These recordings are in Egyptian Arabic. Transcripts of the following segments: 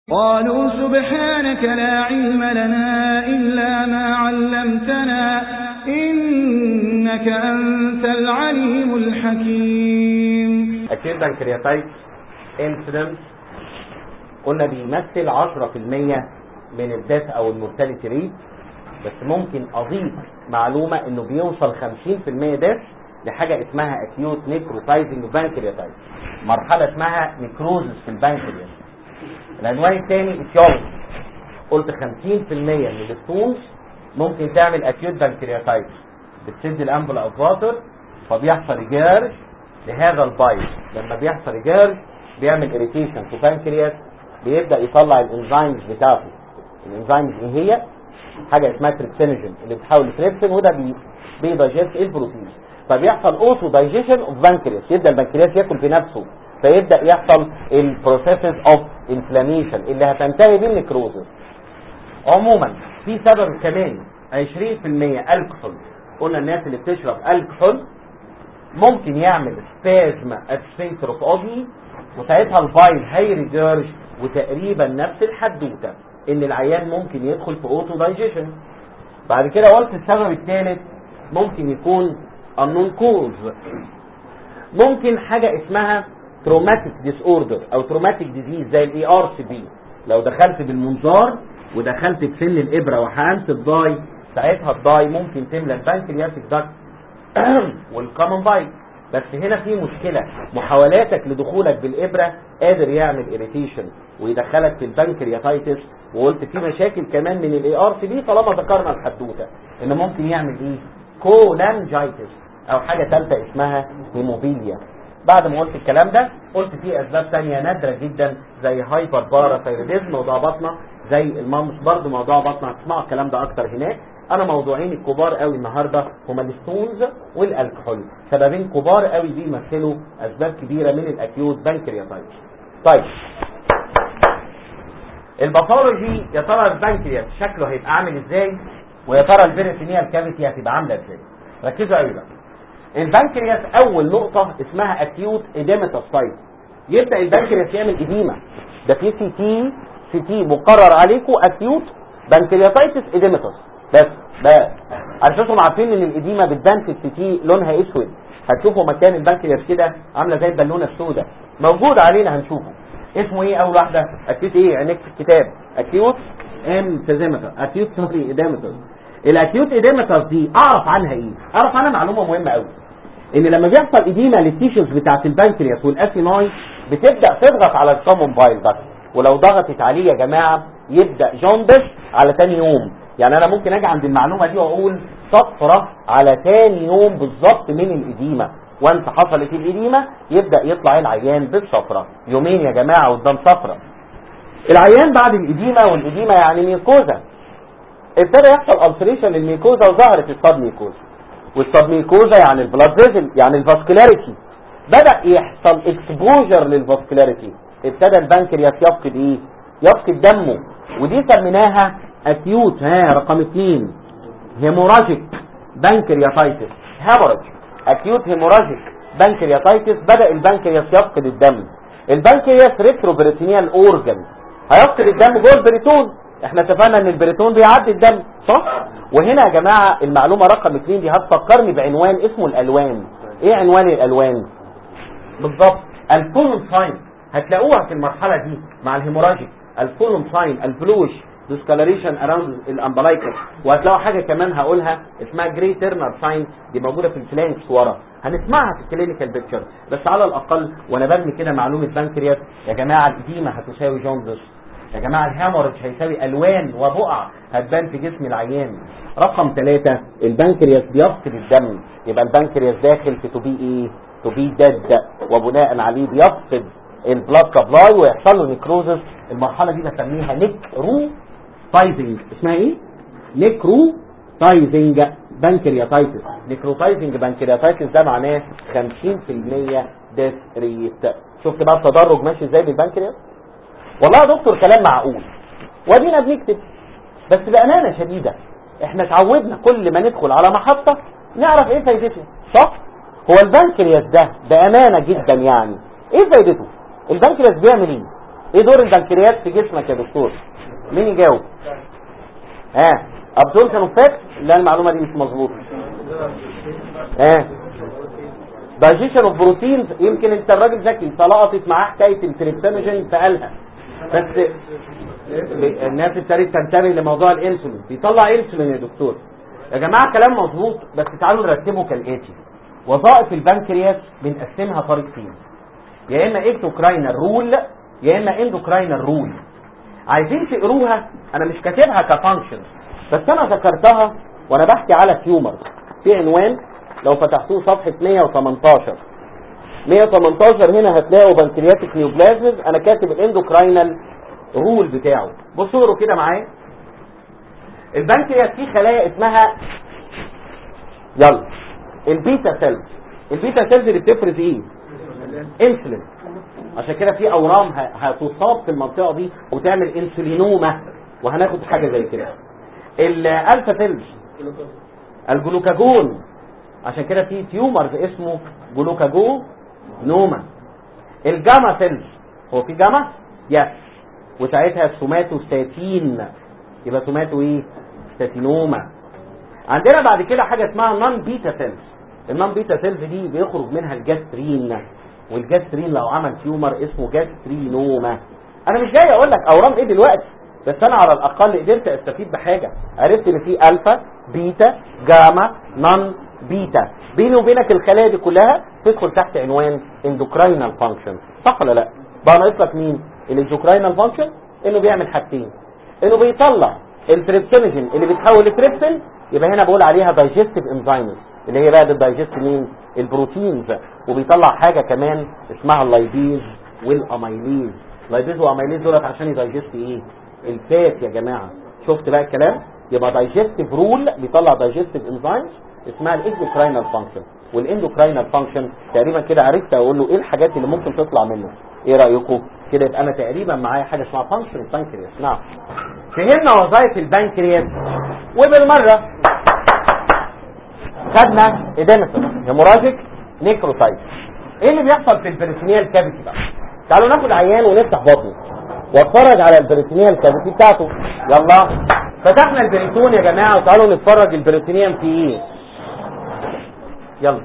قالوا سبحانك لا علم لنا إلا ما علمتنا إنك أنت العليم الحكيم اكيد بنكرياتايت انسيدنت قلنا بيمثل 10% من الداث او المورتاليتي ريت بس ممكن اضيف معلومه انه بيوصل 50% داث لحاجه اسمها اكيوت نيكروتايزنج بانكرياتايت مرحله اسمها نيكروزس في البنكرياس العنوان الثاني اتيولوجي قلت 50% من الستونز ممكن تعمل اكيوت بانكرياتايت بتسد الانبل اوف واتر فبيحصل جارج لهذا البايل لما بيحصل جارج بيعمل اريتيشن في بانكرياس بيبدا يطلع الانزيمز بتاعته الانزيمز ايه هي حاجه اسمها تريبسينوجين اللي بتحول لتريبسين وده بي بيدايجست البروتين فبيحصل اوتو دايجيشن اوف بانكرياس يبدا البنكرياس ياكل في نفسه فيبدا يحصل البروسيسز اوف انفلاميشن اللي هتنتهي بالنكروزس عموما في سبب كمان 20% الكحول قلنا الناس اللي بتشرب الكحول ممكن يعمل سبازم اسفنكتر اوف اودي وساعتها الفايل هيرجرج وتقريبا نفس الحدوته ان العيان ممكن يدخل في اوتو دايجيشن بعد كده قلت السبب الثالث ممكن يكون unknown cause ممكن حاجة اسمها تروماتيك ديس اوردر او تروماتيك ديزيز زي الاي ار سي بي لو دخلت بالمنظار ودخلت بسن الابره وحقنت الضاي ساعتها الضاي ممكن تملى البنكرياتيك داكت والكومن بايت بس هنا في مشكله محاولاتك لدخولك بالابره قادر يعمل اريتيشن ويدخلك في البنكرياتايتس وقلت في مشاكل كمان من الاي ار سي بي طالما ذكرنا الحدوته ان ممكن يعمل ايه كولانجايتس او حاجه ثالثه اسمها هيموفيليا بعد ما قلت الكلام ده قلت في اسباب تانية نادرة جدا زي هايبر باراثايروديزم موضوع بطنة زي المامس برضه موضوع بطنة هتسمعوا الكلام ده اكتر هناك انا موضوعين الكبار قوي النهارده هما الستونز والالكحول سببين كبار قوي بيمثلوا اسباب كبيره من الاكيوت بانكرياتايتس طيب الباثولوجي يا ترى البنكرياس شكله هيبقى عامل ازاي ويا ترى البيريتينيال كافيتي هتبقى عامله ازاي ركزوا قوي بقى البنكرياس اول نقطة اسمها اكيوت اديماتوس سايت يبدأ البنكرياس يعمل اديمة ده في سي تي سي تي مقرر عليكم اكيوت بنكرياتايتس اديماتوس بس بس عشان عارفين ان الاديمة بتبان في السي تي لونها اسود هتشوفوا مكان البنكرياس كده عاملة زي البالونة السوداء موجود علينا هنشوفه اسمه ايه اول واحدة اكيوت ايه عينيك في الكتاب اكيوت ام تزيماتوس اكيوت سوري اديماتوس الاكيوت اديماتوس دي اعرف عنها ايه اعرف عنها معلومة مهمة قوي ان لما بيحصل اديمه للتيشوز بتاعت البنكرياس والاسيناي بتبدا تضغط على الكومون بايل ده ولو ضغطت عليه يا جماعه يبدا جوندس على تاني يوم يعني انا ممكن اجي عند المعلومه دي واقول صفرة على تاني يوم بالظبط من الاديمه وانت حصلت الاديمه يبدا يطلع العيان بالصفرة يومين يا جماعه قدام صفرة العيان بعد الاديمه والاديمه يعني ميكوزا ابتدى يحصل التريشن للميكوزا وظهرت الصاب ميكوزا والسبميكوزا يعني البلاد فيزل يعني الفاسكولاريتي بدأ يحصل اكسبوجر للفاسكولاريتي ابتدى البنكرياس يفقد ايه يفقد دمه ودي سميناها اكيوت ها رقم اثنين هيموراجيك بنكرياتايتس هيموراج اكيوت هيموراجيك بنكرياتايتس بدأ البنكرياس يفقد الدم البنكرياس ريتروبريتينيال اورجن هيفقد الدم جوه البريتون احنا اتفقنا ان البريتون بيعدي الدم صح وهنا يا جماعة المعلومة رقم اثنين دي هتفكرني بعنوان اسمه الالوان ايه عنوان الالوان بالظبط الفولون ساين هتلاقوها في المرحلة دي مع الهيموراجيك الفولون ساين البلوش discoloration around الامبلايكس وهتلاقوا حاجة كمان هقولها اسمها جري تيرنر ساين دي موجودة في الفلانكس ورا هنسمعها في الكلينيكال بيكتشر بس على الاقل وانا برمي كده معلومة بنكرياس يا جماعة الاديمة هتساوي جوندس يا جماعة الهامورج هيساوي الوان وبقع هتبان في جسم العيان رقم ثلاثة البنكرياس بيفقد الدم يبقى البنكرياس داخل في تو بي ايه تو بي ديد وبناء عليه بيفقد البلاد كابلاي ويحصل له نيكروزس المرحلة دي بسميها نيكرو تايزنج اسمها ايه نيكرو تايزنج بنكرياتايتس نيكروتايزنج بنكرياتايتس ده معناه 50% ديث ريت شفت بقى التدرج ماشي ازاي بالبنكرياس والله يا دكتور كلام معقول وادينا بنكتب بس بأمانة شديدة احنا اتعودنا كل ما ندخل على محطة نعرف ايه فايدتها صح هو البنكرياس ده بأمانة جدا يعني ايه فايدته البنكرياس بيعمل ايه ايه دور البنكرياس في جسمك يا دكتور مين يجاوب ها ابزوربشن اوف فات لا المعلومه دي مش مظبوطه ها دايجيشن اوف بروتينز يمكن انت الراجل ذكي فلقطت معاه حكايه التريبتانوجين فقالها بس الناس ابتدت تنتبه لموضوع الانسولين بيطلع انسولين يا دكتور يا جماعه كلام مظبوط بس تعالوا نرتبه كالاتي وظائف البنكرياس بنقسمها طريقتين يا اما اكتوكراينال رول يا اما اندوكراينال رول عايزين تقروها انا مش كاتبها كفانكشن بس انا ذكرتها وانا بحكي على تيومر في عنوان لو فتحتوه صفحه 118 118 هنا هتلاقوا بنكرياتيك نيوبلازمز انا كاتب الاندوكراينال رول بتاعه بصوا اقروا كده معايا البنكرياس فيه خلايا اسمها يلا البيتا سيلز البيتا سيلز اللي بتفرز ايه انسولين عشان كده في اورام ه- هتصاب في المنطقه دي وتعمل انسولينوما وهناخد حاجه زي كده الالفا سيلز الجلوكاجون عشان كده في تيومرز اسمه جلوكاجو نوما الجاما سيلز هو في جاما يس وساعتها سوماتوستاتين يبقى سوماتو ايه ستاتينوما عندنا بعد كده حاجه اسمها نون بيتا سيلز النون بيتا سيلز دي بيخرج منها الجاسترين والجاسترين لو عمل تيومر اسمه جاسترينوما انا مش جاي اقول لك اورام ايه دلوقتي بس انا على الاقل قدرت استفيد بحاجه عرفت ان في الفا بيتا جاما نون بيتا بيني وبينك الخلايا دي كلها تدخل تحت عنوان اندوكراينال فانكشن صح ولا لا بقى ناقص لك مين الاندوكراينال فانكشن انه بيعمل حاجتين انه بيطلع التريبتينوجين اللي بيتحول لتريبتين يبقى هنا بقول عليها دايجستيف انزيمز اللي هي بقى الدايجست مين البروتينز وبيطلع حاجه كمان اسمها اللايبيز والاميليز لايبيز واميليز دولت عشان يدايجست ايه الفات يا جماعه شفت بقى الكلام يبقى دايجستيف رول بيطلع دايجستيف انزيمز اسمها الاندوكراينال فانكشن والاندوكراينال فانكشن تقريبا كده عرفت اقول له ايه الحاجات اللي ممكن تطلع منه ايه رايكم كده يبقى انا تقريبا معايا حاجه اسمها فانكشن البنكرياس نعم فهمنا وظائف البنكرياس وبالمره خدنا اديمتر هيموراجيك نيكروسايت ايه اللي بيحصل في البريتونيال كافيتي بقى تعالوا ناخد عيان ونفتح بطنه واتفرج على البريتونيال كافيتي بتاعته يلا فتحنا البريتون يا جماعه وتعالوا نتفرج البريتونيوم في ايه يلا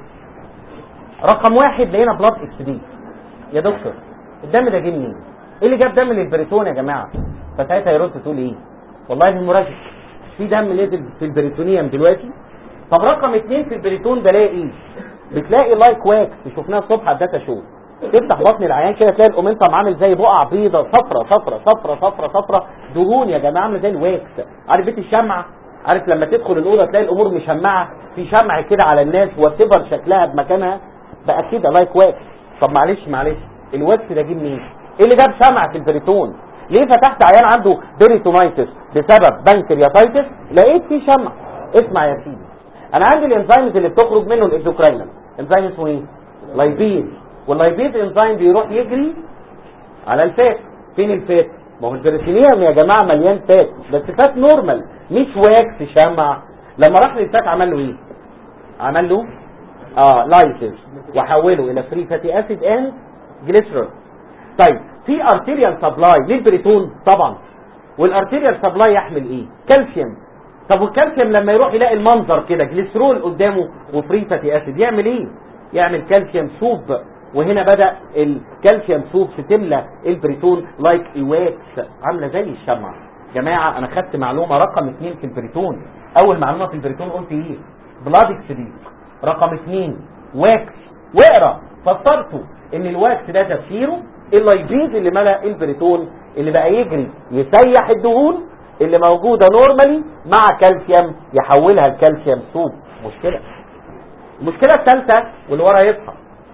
رقم واحد لقينا بلاد اكس دي يا دكتور الدم ده جه منين ايه اللي جاب دم للبريتون يا جماعه فساعتها يرد تقول ايه والله الهيموراجيك في دم نزل في البريتونيوم دلوقتي طب رقم اتنين في البريتون بلاقي ايه بتلاقي لايك واكس شفناها الصبح على الداتا شو تفتح بطن العيان كده تلاقي الاومنتم عامل زي بقع بيضه صفرة صفرة صفرة صفرة صفرة دهون يا جماعه عامله زي الواكس عارف بيت الشمعة عارف لما تدخل الاوضه تلاقي الامور مشمعه في شمع كده على الناس وتبر شكلها بمكانها بقى كده لايك واكس طب معلش معلش الواكس ده جه منين ايه اللي جاب شمع في البريتون ليه فتحت عيان عنده بريتونايتس بسبب بنكرياتايتس لقيت فيه شمع اسمع يا سيدي انا عندي الانزيمز اللي بتخرج منه الاكزوكراينال انزيم اسمه ايه لايبيز واللايبيز انزيم بيروح يجري على الفات فين الفات ما هو البريتينيوم يا جماعه مليان فات بس فات نورمال مش واكس شمع لما راح للفات عمل له ايه عمل له اه لايسيس وحوله الى فري فاتي اسيد اند جليسرول طيب في ارتيريال سبلاي للبريتون طبعا والارتيريال سبلاي يحمل ايه كالسيوم طب والكالسيوم لما يروح يلاقي المنظر كده جليسرول قدامه وفري فاتي اسيد يعمل ايه يعمل كالسيوم سوب وهنا بدا الكالسيوم سوب تملى البريتون لايك ايواكس عامله زي الشمع جماعه انا خدت معلومه رقم اثنين في البريتون اول معلومه في البريتون قلت ايه بلاد دي رقم اثنين واكس واقرا فسرته ان الواكس ده تفسيره اللايبيز اللي ملا البريتون اللي بقى يجري يسيح الدهون اللي موجوده نورمالي مع كالسيوم يحولها لكالسيوم سوب مشكله المشكله الثالثه واللي ورا يصحى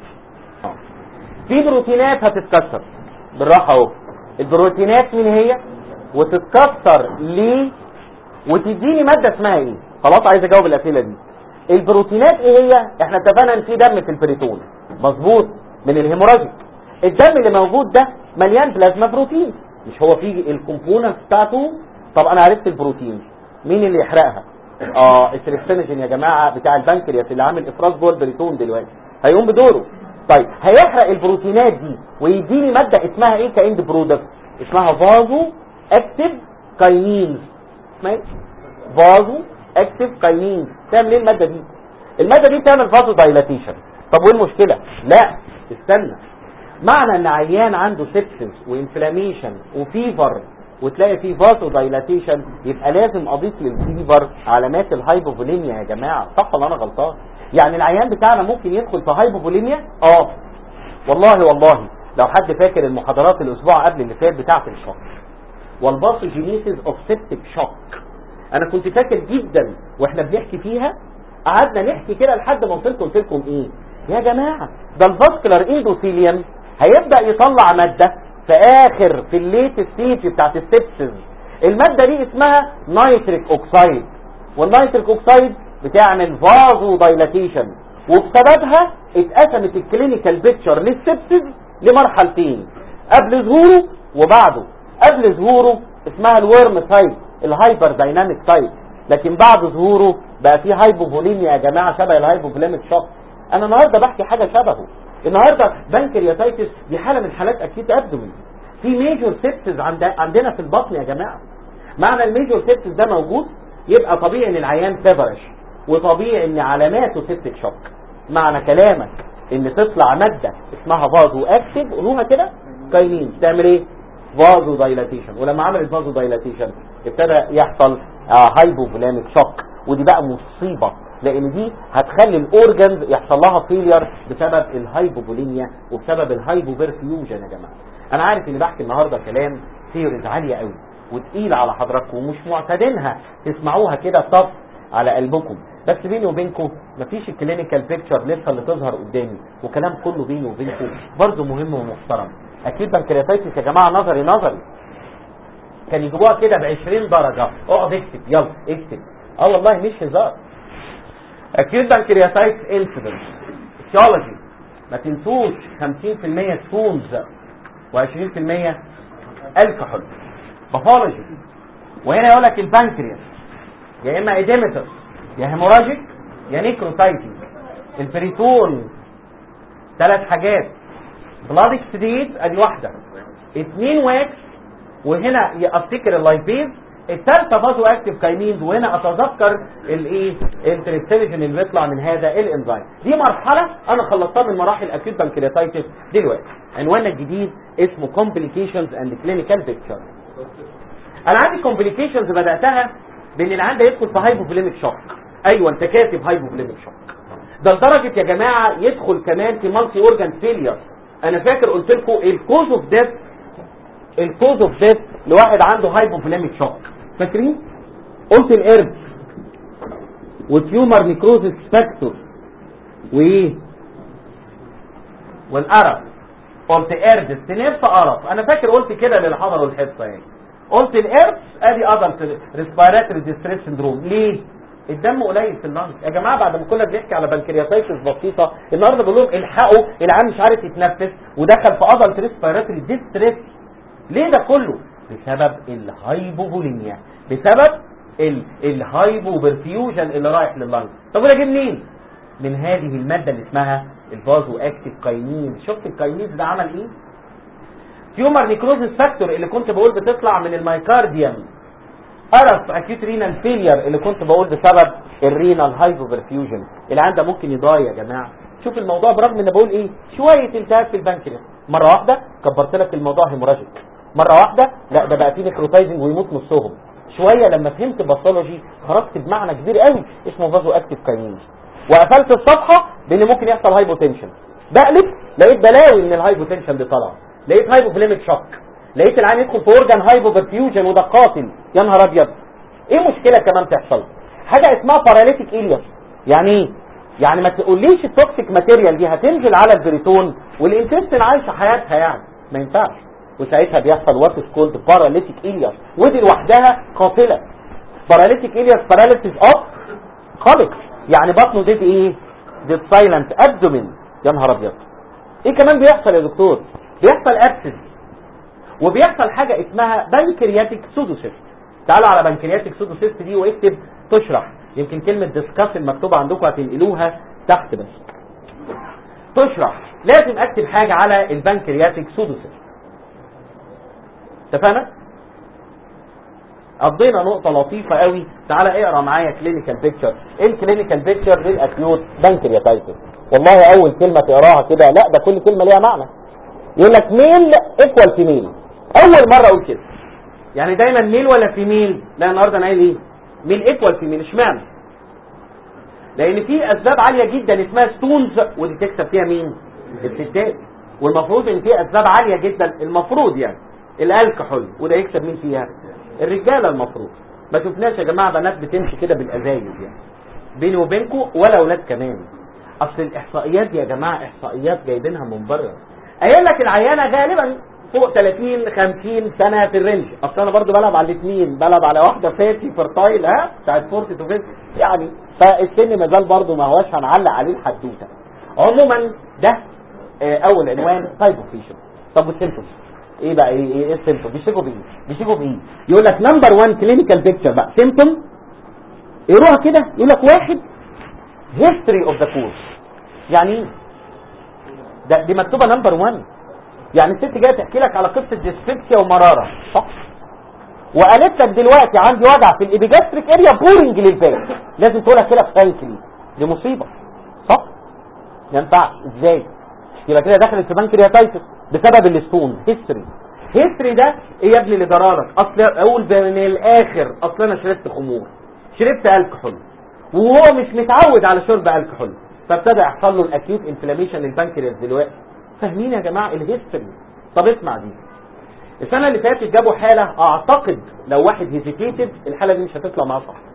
في بروتينات هتتكسر بالراحه اهو البروتينات مين هي وتتكسر ليه وتديني ماده اسمها ايه خلاص عايز اجاوب الاسئله دي البروتينات ايه هي احنا اتفقنا ان في دم في البريتون مظبوط من الهيموراجيك الدم اللي موجود ده مليان بلازما بروتين مش هو فيه الكومبوننت بتاعته طب انا عرفت البروتين مين اللي يحرقها اه التريبتينوجين يا جماعه بتاع البنكرياس اللي عامل افراز جوه البريتون دلوقتي هيقوم بدوره طيب هيحرق البروتينات دي ويديني ماده اسمها ايه كاند برودكت اسمها فازو اكتف كاينينز اسمها ايه فازو اكتف كاينينز تعمل ايه الماده دي الماده دي بتعمل فازو دايلاتيشن طب وايه المشكله لا استنى معنى ان عيان عنده سيبسس وانفلاميشن وفيفر وتلاقي فيه فازو دايلاتيشن يبقى لازم اضيف للفيفر علامات الهايبوفوليميا يا جماعه صح ولا انا غلطان يعني العيان بتاعنا ممكن يدخل في هايبوفوليميا اه والله والله لو حد فاكر المحاضرات الاسبوع قبل اللي فات بتاعه الشوك والباثوجينيسيس اوف سيبتيك شوك انا كنت فاكر جدا واحنا بنحكي فيها قعدنا نحكي كده لحد ما وصلت قلت لكم ايه يا جماعه ده الفاسكولار اندوثيليوم هيبدا يطلع ماده في اخر في الليت ستيج بتاعت السبسز الماده دي اسمها نايتريك اوكسايد والنايتريك اوكسايد بتعمل فازو دايلاتيشن وبسببها اتقسمت الكلينيكال بيكتشر للسبسز لمرحلتين قبل ظهوره وبعده قبل ظهوره اسمها الورم تايب الهايبر دايناميك تايب لكن بعد ظهوره بقى في هايبوفوليميا يا جماعه شبه الهايبوفوليميك شوك انا النهارده بحكي حاجه شبهه النهارده بنكرياتايتس دي حاله من حالات اكيد ابدومين في ميجور سيبسز عند عندنا في البطن يا جماعه معنى الميجور سيبسز ده موجود يبقى طبيعي ان العيان فيفرش وطبيعي ان علاماته سيبتك شوك معنى كلامك ان تطلع ماده اسمها فازو اكتف قولوها كده كاينين تعمل ايه فازو دايلاتيشن ولما عملت فازو دايلاتيشن ابتدى يحصل هايبوفوليميك شوك ودي بقى مصيبه لان دي هتخلي الاورجنز يحصل لها فيلير بسبب الهايبوفوليميا وبسبب الهايبوبرفيوجن يا جماعه انا عارف اني بحكي النهارده كلام ثيوريز عاليه قوي وتقيل على حضراتكم ومش معتادينها تسمعوها كده طف على قلبكم بس بيني وبينكم مفيش الكلينيكال بيكتشر لسه اللي تظهر قدامي وكلام كله بيني وبينكم برضه مهم ومحترم اكيد بنكرياتايتس يا جماعه نظري نظري كان يجيبوها كده ب 20 درجه اقعد اكتب يلا اكتب اه والله مش هزار اكيد بنكرياتايتس انسيدنت اتيولوجي ما تنسوش 50% ستونز و20% الكحول باثولوجي وهنا يقول لك البنكرياس يا اما ايديمتر يا هيموراجيك يا نيكروسايتي البريتون ثلاث حاجات بلاد اكسديت ادي واحده اثنين واكس وهنا افتكر اللايبيز الثالثه بازو اكتيف كاينينز وهنا اتذكر الايه التريبتيليجين اللي بيطلع من هذا الانزيم دي مرحله انا خلصتها من مراحل اكيوت بانكرياتايتس دلوقتي عنواننا الجديد اسمه complications and clinical picture انا عندي complications بداتها بان العيان ده يدخل في هايبوفليميك شوك ايوه انت كاتب هايبوفليميك شوك ده لدرجه يا جماعه يدخل كمان في مالتي اورجان فيلير انا فاكر قلت لكم الكوز اوف ديث الكوز اوف ديث لواحد عنده هايبوفليميك شوك فاكرين قلت الارب وتيومر نيكروزيس فاكتور وايه والقرف قلت ارد استنف قرف انا فاكر قلت كده للي حضروا الحصه يعني قلت الارث ادي ادلت ريسبيراتوري ديستريس سندروم ليه الدم قليل في اللنج يا جماعه بعد ما كنا بنحكي على بنكرياتايتس بسيطه النهارده بقول لهم الحقوا العيان مش عارف يتنفس ودخل في ادلت ريسبيراتوري ديستريس ليه ده كله بسبب الهايبوفوليميا بسبب ال الهايبوبرفيوجن اللي رايح لللنج طب وده جه منين من هذه الماده اللي اسمها الفازو اكتيف كاينين شفت الكاينيز ده عمل ايه تيومر نيكروزيس فاكتور اللي كنت بقول بتطلع من المايكارديوم قرف اكيوت رينال فيلير اللي كنت بقول بسبب الرينال هايبوبرفيوجن العيان ده ممكن يضايع يا جماعه شوف الموضوع برغم ان بقول ايه شويه التهاب في البنكرياس مره واحده كبرت لك الموضوع هيموراجيك مره واحده لا ده بقى فيه نيكروتايزنج ويموت نصهم شويه لما فهمت باثولوجي خرجت بمعنى كبير قوي اسمه فازو اكتيف كاينينز وقفلت الصفحه بان ممكن يحصل هايبوتنشن بقلب لقيت بلاوي من الهايبوتنشن دي طالعه لقيت هايبوفليميك شوك لقيت العيان يدخل في اورجان هايبوبرفيوجن وده قاتل يا نهار ابيض ايه مشكله كمان تحصل حاجه اسمها باراليتيك إلياس يعني ايه يعني ما تقوليش التوكسيك ماتيريال دي هتنزل على البريتون والانتستين عايشه حياتها يعني ما ينفعش وساعتها بيحصل وات كولد باراليتيك إلياس ودي لوحدها قاتله باراليتيك إلياس باراليسيس اوف خالص يعني بطنه دي ايه دي سايلنت ابدومين يا نهار ابيض ايه كمان بيحصل يا دكتور بيحصل ابسس وبيحصل حاجة اسمها بنكرياتيك سودوسيست تعالوا على بنكرياتيك سودوسيست دي واكتب تشرح يمكن كلمة ديسكاس المكتوبة عندكم هتنقلوها تحت بس تشرح لازم اكتب حاجة على البنكرياتيك سودوسيست اتفقنا قضينا نقطة لطيفة قوي تعالى اقرا معايا كلينيكال بيكتشر ايه الكلينيكال بيكتشر للاكيوت بانكرياتايتس والله اول كلمة تقراها كده لا ده كل كلمة ليها معنى يقول لك ميل ايكوال فيميل اول مرة اقول كده يعني دايما ميل ولا فيميل لا النهارده انا قايل ايه ميل ايكوال فيميل اشمعنى لان في اسباب عالية جدا اسمها ستونز ودي تكسب فيها مين الستات والمفروض ان في اسباب عالية جدا المفروض يعني الالكحول وده يكسب مين فيها الرجاله المفروض ما شفناش يا جماعه بنات بتمشي كده بالازايز يعني بيني وبينكم ولا اولاد كمان اصل الاحصائيات دي يا جماعه احصائيات جايبينها من بره قايل لك العيانه غالبا فوق 30 50 سنه في الرينج اصل انا برضو بلعب على الاثنين بلعب على واحده فاتي فرتايل ها بتاعت فورتي تو يعني فالسن ما زال برضو ما هواش هنعلق عليه الحدوته عموما ده آه، اول عنوان تايب اوف فيشن طب والسيمبتومز ايه بقى ايه ايه السيمبتوم بيشتكوا بايه بيشتكوا بايه يقول لك نمبر 1 كلينيكال بيكتشر بقى سيمبتوم يروح كده يقول لك واحد هيستوري اوف ذا كورس يعني ايه ده دي مكتوبه نمبر 1 يعني الست جايه تحكي لك على قصه ديسبيبسيا ومراره صح وقالت لك دلوقتي عندي وجع في الابيجاستريك اريا بورنج للباك لازم تقولها كده فرانكلي دي مصيبه صح ما ينفعش ازاي يبقى كده دخلت في بانكرياتايتس بسبب الستون هيستوري هيستوري ده ايه يا ابني اللي جرالك اصل اقول من الاخر اصل انا شربت خمور شربت الكحول وهو مش متعود على شرب الكحول فابتدى يحصل له الاكيوت انفلاميشن للبنكرياس دلوقتي فاهمين يا جماعه الهيستوري طب اسمع دي السنه اللي فاتت جابوا حاله اعتقد لو واحد هيزيتيتد الحاله دي مش هتطلع معاه صح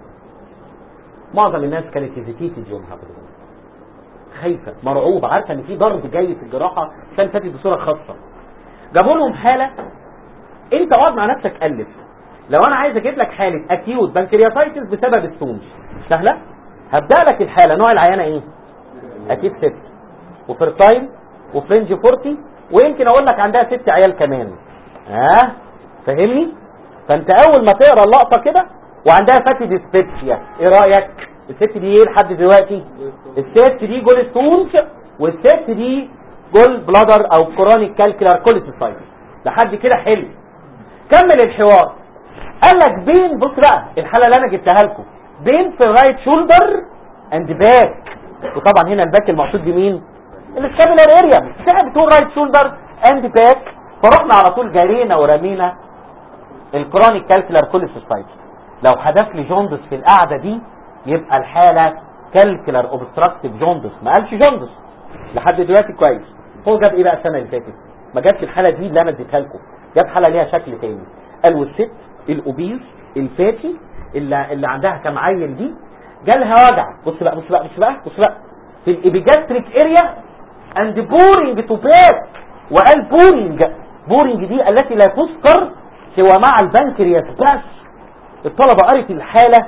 معظم الناس كانت هيزيتيتد يومها بالظبط خايفه مرعوبه عارفه ان في ضرب جاي في الجراحه السنه اللي فاتت بصوره خاصه جابوا لهم حاله انت اقعد مع نفسك الف لو انا عايز اجيب لك حاله اكيوت بنكرياتايتس بسبب السونج سهله هبدا لك الحاله نوع العيانه ايه اكيد ست وفرتايم وفرنج فورتي ويمكن اقول لك عندها ست عيال كمان ها آه؟ فاهمني فانت اول ما تقرا اللقطه كده وعندها فاتي ديسبيبسيا ايه رايك الست دي ايه لحد دلوقتي الست دي جول ستونز والست دي جول بلادر او كورونيك كالكولار كوليسيسايتس لحد كده حلو كمل الحوار قال لك بين بص بقى الحاله اللي انا جبتها لكم بين في الرايت شولدر اند باك وطبعا هنا الباك المقصود بمين السكابيلار اريا ساعه بتقول رايت شولدر اند باك فرحنا على طول جرينا ورمينا الكرونيك كالكولار كوليسيسايتس لو حدث لي جوندس في القعده دي يبقى الحاله كالكولار اوبستراكتيف جوندس ما قالش جوندس لحد دلوقتي كويس هو جاب ايه بقى السنه اللي فاتت ما جابش الحاله دي اللي انا اديتها لكم جاب حاله ليها شكل تاني قال والست الاوبيز الفاتي اللي, اللي عندها كام عيل دي جالها وجع بص بقى بص بقى بص بقى بص بقى في الابيجاستريك اريا اند بورنج تو باك وقال بورنج بورنج دي التي لا تذكر سوى مع البنكرياس بس الطلبه قرت الحاله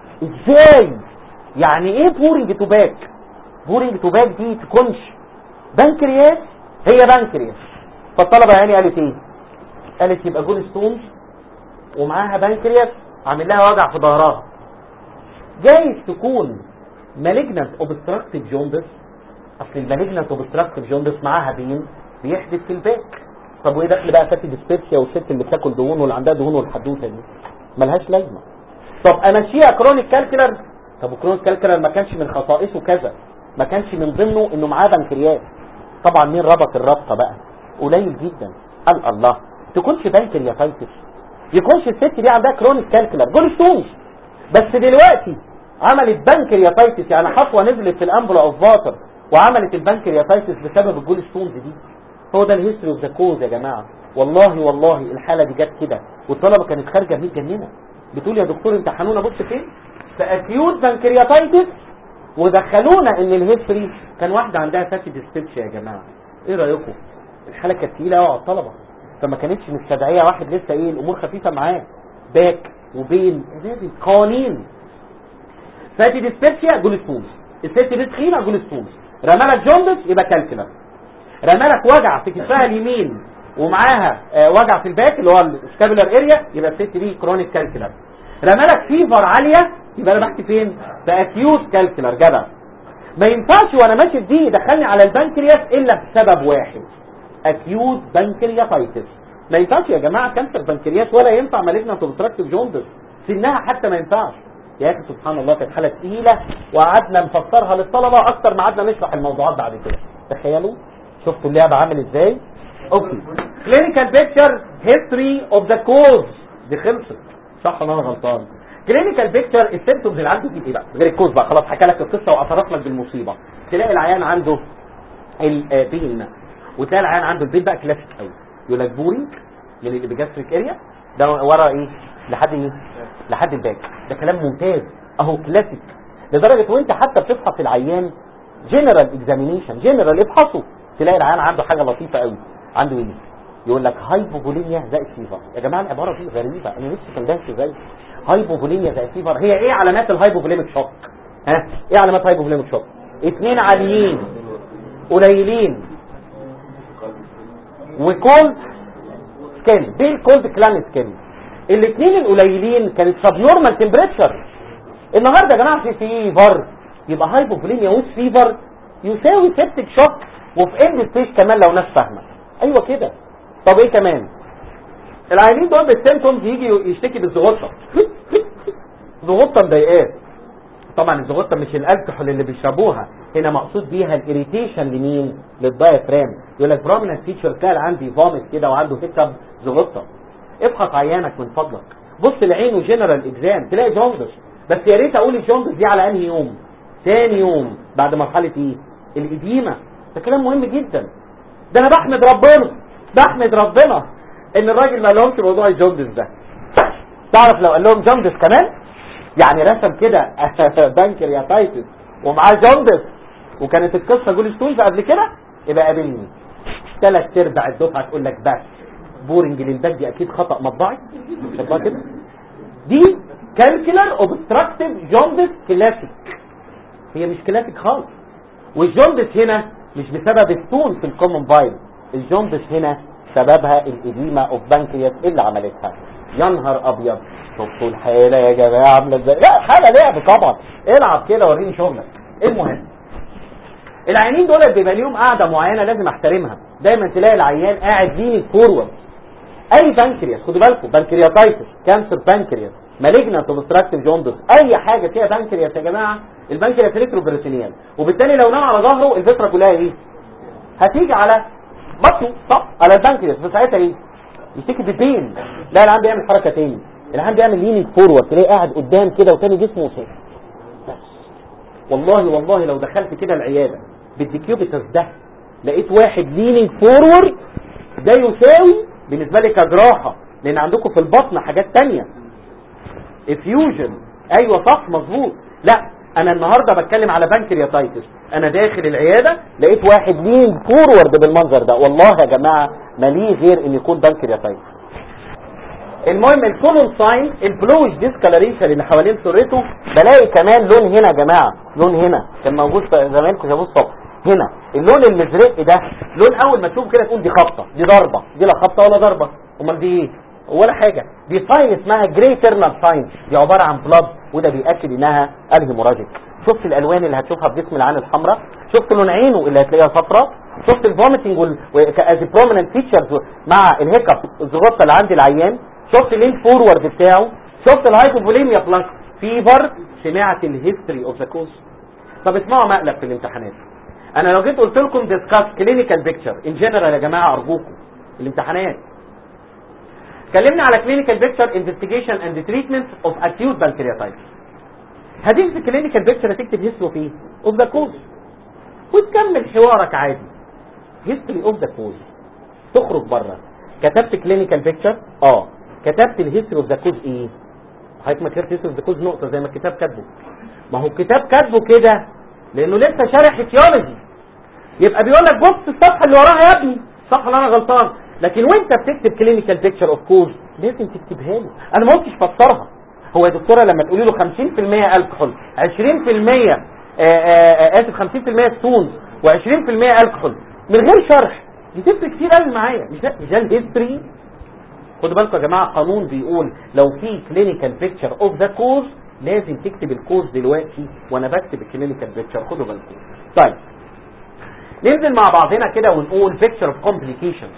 ازاي يعني ايه بورنج تو باك بورنج تو باك دي تكونش بنكرياس هي بنكرياس فالطلبه يعني قالت ايه قالت يبقى جول ستونز ومعاها بنكرياس عامل لها وجع في ظهرها جايز تكون مالجنت اوبستراكتيف جوندس اصل المالجنت اوبستراكتيف جوندس معاها بين بيحدث في الباك طب وايه دخل بقى فاتي ديسبيبسيا والست اللي بتاكل دهون واللي عندها دهون والحدوته دي ملهاش لازمه طب امشيها كرونيك كالكولر طب الكرونيك كالكولر ما كانش من خصائصه كذا ما كانش من ضمنه انه معاه بنكرياس طبعا مين ربط الربطه بقى قليل جدا قال الله تكونش بنكرياتايتس يكونش الست دي عندها كرونيك كالكولر جول ستونز بس دلوقتي عملت بنكرياتايتس يعني حصوه نزلت في الامبولا اوف فاتر وعملت البنكرياتايتس بسبب الجول ستونز دي هو ده الهيستوري اوف ذا كوز يا جماعه والله والله الحاله دي جت كده والطلبه كانت خارجه متجننه بتقول يا دكتور امتحنونا بص فين في اكيوت بنكرياتايتس ودخلونا ان الهيستوري كان واحده عندها فاتي ديسبيبسيا يا جماعه ايه رايكم الحاله كانت تقيله قوي على الطلبه فما كانتش مستدعيه واحد لسه ايه الامور خفيفه معاه باك وبين لازم قوانين فاتي ديسبيبسيا جول ستونز الست دي تخينه جول ستونز رمالك جوندس يبقى كالكولر رمالك وجع في كتفها اليمين ومعاها آه وجع في الباك اللي هو السكابولار اريا يبقى الست دي كرونيك كالكولر رمالك فيفر عاليه يبقى انا بحكي فين في اكيوت كالكولر جدع ما ينفعش وانا ماشي دي يدخلني على البنكرياس الا بسبب واحد اكيوت بنكرياتايتس ما ينفعش يا جماعه كانسر بنكرياس ولا ينفع مالجنت اوبستراكتيف جوندس سنها حتى ما ينفعش يا اخي سبحان الله كانت حاله تقيله وقعدنا نفسرها للطلبه اكتر ما قعدنا نشرح الموضوعات بعد كده تخيلوا شفتوا اللعبه عامل ازاي اوكي كلينيكال بيكتشر هيستوري اوف ذا كوز دي خلصت صح ولا انا غلطان كلينيكال بيكتشر السيمتومز اللي عنده دي ايه بقى غير الكوز بقى خلاص حكى لك القصه واعترف لك بالمصيبه تلاقي العيان عنده البين وتلاقي العيان عنده البين بقى كلاسيك قوي يقول لك بورينج من الابيجاستريك اريا ده ورا ايه لحد ايه لحد الباك ده كلام ممتاز اهو كلاسيك لدرجه وانت حتى بتفحص العيان جنرال اكزامينيشن جنرال افحصه تلاقي العيان عنده حاجه لطيفه قوي عنده ايه يقول لك هايبوفوليميا زائد فيفر يا جماعه العباره دي غريبه انا نفسي كان ازاي هايبوفوليميا زائد فيفر هي ايه علامات الهايبوفوليميك شوك ها ايه علامات هايبوفوليميك شوك اثنين عاليين قليلين وكولد سكين بين كولد كلان سكين الاثنين القليلين كانت سب نورمال تمبريتشر النهارده يا جماعه في فيفر يبقى هايبوفوليميا ويز فيفر يساوي سيبتك شوك وفي اند ستيج كمان لو ناس فاهمه ايوه كده طب ايه كمان العيانين دول بالسيمتومز يجي يشتكي بالزغطه زغطه مضايقاه طبعا الزغطه مش الالكحول اللي بيشربوها هنا مقصود بيها الاريتيشن لمين للدايفرام يقول لك بروميننت فيتشر كان عندي فامت كده وعنده هيكب زغطه افحص عيانك من فضلك بص لعينه جنرال اكزام تلاقي جوندس بس يا ريت اقول الجوندس دي على انهي يوم ثاني يوم بعد مرحله ايه الاديمه ده كلام مهم جدا ده انا بحمد ربنا بحمد ربنا ان الراجل ما لهمش موضوع الجوندس ده تعرف لو قال لهم جوندس كمان يعني رسم كده بانكرياتايتس ومعاه جوندس وكانت القصه جول ستونز قبل كده يبقى قابلني ثلاث ارباع الدفعه تقول لك بس بورنج للباك دي اكيد خطا مطبعي شبه كده دي كالكولر اوبستراكتيف جوندس كلاسيك هي مش كلاسيك خالص والجوندس هنا مش بسبب التون في الكومن بايل الجوندس هنا سببها الاديمه اوف بانكرياس اللي عملتها يا نهار ابيض شفتوا الحاله يا جماعه عامله ازاي لا حاله لعب طبعا العب كده وريني شغلك المهم العيانين دول بيبقى ليهم قاعده معينه لازم احترمها دايما تلاقي العيان قاعد ليني فورورد اي بانكرياس خدوا بالكم بانكرياتايتس كانسر بانكرياس مالجنت اوبستراكتيف جوندس اي حاجه فيها بانكرياس يا جماعه البانكرياس ريتروبريتينيال وبالتالي لو نام على ظهره الفكره كلها ايه هتيجي على بطنه صح على البانكرياس فساعتها ايه يشتكي ببين لا العام بيعمل حركه تاني العام بيعمل لينينج فورورد تلاقيه قاعد قدام كده وتاني جسمه وسيف بس والله والله لو دخلت كده العياده بالديكيوبيتس ده لقيت واحد لينينج فورورد ده يساوي بالنسبه لي كجراحه لان عندكم في البطن حاجات تانية افيوجن ايوه صح مظبوط لا انا النهارده بتكلم على بانكرياتايتس انا داخل العياده لقيت واحد لين فورورد بالمنظر ده والله يا جماعه ماليه غير ان يكون بانكرياتايتس المهم الكولون ساين البلوش ديسكالريشن اللي حوالين سرته بلاقي كمان لون هنا يا جماعه لون هنا كان موجود زمان كنت ببص هنا اللون المزرق ده لون اول ما تشوفه كده تقول دي خبطه دي ضربه دي لا خبطه ولا ضربه امال دي ايه ولا حاجه دي ساين اسمها جري تيرنال ساين دي عباره عن بلاد وده بياكد انها الهيموراجيك شفت الالوان اللي هتشوفها في جسم العين الحمراء شفت لون عينه اللي هتلاقيها صفراء شفت الفوميتنج از بروميننت فيتشرز مع الهيكب الزغطه اللي عند العيان شفت اللين فورورد بتاعه شفت الهايبوفوليميا بلس فيفر سمعت الهيستوري اوف ذا كوز طب اسمعوا مقلب في الامتحانات انا لو جيت قلت لكم ديسكاس كلينيكال بيكتشر ان جنرال يا جماعه ارجوكم الامتحانات اتكلمنا على كلينيكال بيكتشر انفستيجيشن اند تريتمنت اوف اكيوت بانكرياتايتس هتكتب كلينيكال بيكتشر هتكتب هيستوري فيه اوف ذا كوز وتكمل حوارك عادي هيستوري اوف ذا كوز تخرج بره كتبت كلينيكال بيكتشر اه كتبت الهيستوري اوف ذا كوز ايه حضرتك ما كتبت هيستوري اوف ذا كوز نقطه زي ما الكتاب كاتبه ما هو الكتاب كاتبه كده لانه لسه شارح اتيولوجي يبقى بيقول لك بص الصفحه اللي وراها يا ابني صح ولا انا غلطان لكن وانت بتكتب كلينيكال بيكتشر اوف كوز لازم تكتبها له انا ما قلتش فسرها هو يا دكتوره لما تقولي له 50% الكحول 20% آآ آآ اسف 50% ستون و20% الكحول من غير شرح دي تفرق كتير قوي معايا مش ده مش ده الهيستوري خدوا بالكم يا جماعه قانون بيقول لو في كلينيكال بيكتشر اوف ذا كوز لازم تكتب الكوز دلوقتي وانا بكتب الكلينيكال بيكتشر خدوا بالكم طيب ننزل مع بعضنا كده ونقول بيكتشر اوف كومبليكيشنز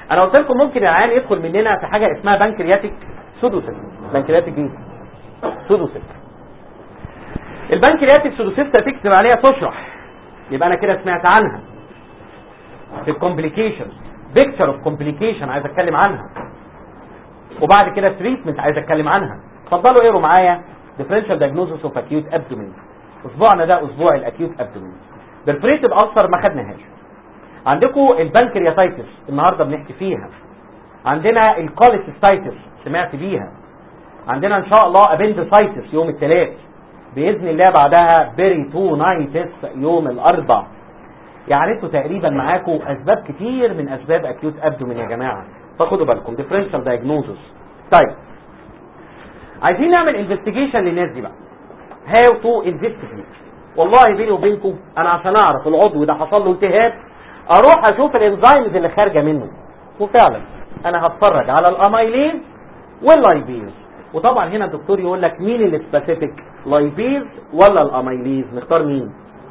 انا قلت لكم ممكن العيان يدخل مننا في حاجه اسمها بنكرياتيك سودوسيس بنكرياتيك ايه سودوسيس البنكرياتيك سودوسيس تكتب عليها تشرح يبقى انا كده سمعت عنها في الكومبليكيشن بيكتشر اوف كومبليكيشن عايز اتكلم عنها وبعد كده تريتمنت عايز اتكلم عنها اتفضلوا اقروا معايا differential diagnosis of acute abdomen اسبوعنا ده اسبوع الاكيوت ابدومين بالبريتد ألسر ما خدناهاش عندكم البنكرياتايتس النهارده بنحكي فيها عندنا الكوليسيستايتس سمعت بيها عندنا ان شاء الله ابندسايتس يوم الثلاث باذن الله بعدها بيريتونايتس يوم الاربع يعني انتوا تقريبا معاكم اسباب كتير من اسباب اكيوت ابدومين يا جماعه فخدوا بالكم ديفرنشال دايجنوزس طيب عايزين نعمل انفستيجيشن للناس دي بقى هاو تو انفستيجيت والله بيني وبينكم انا عشان اعرف العضو ده حصل له التهاب اروح اشوف الانزيمز اللي خارجه منه وفعلا انا هتفرج على الاميليز واللايبيز وطبعا هنا الدكتور يقول لك مين اللي سبيسيفيك لايبيز ولا الاميليز نختار مين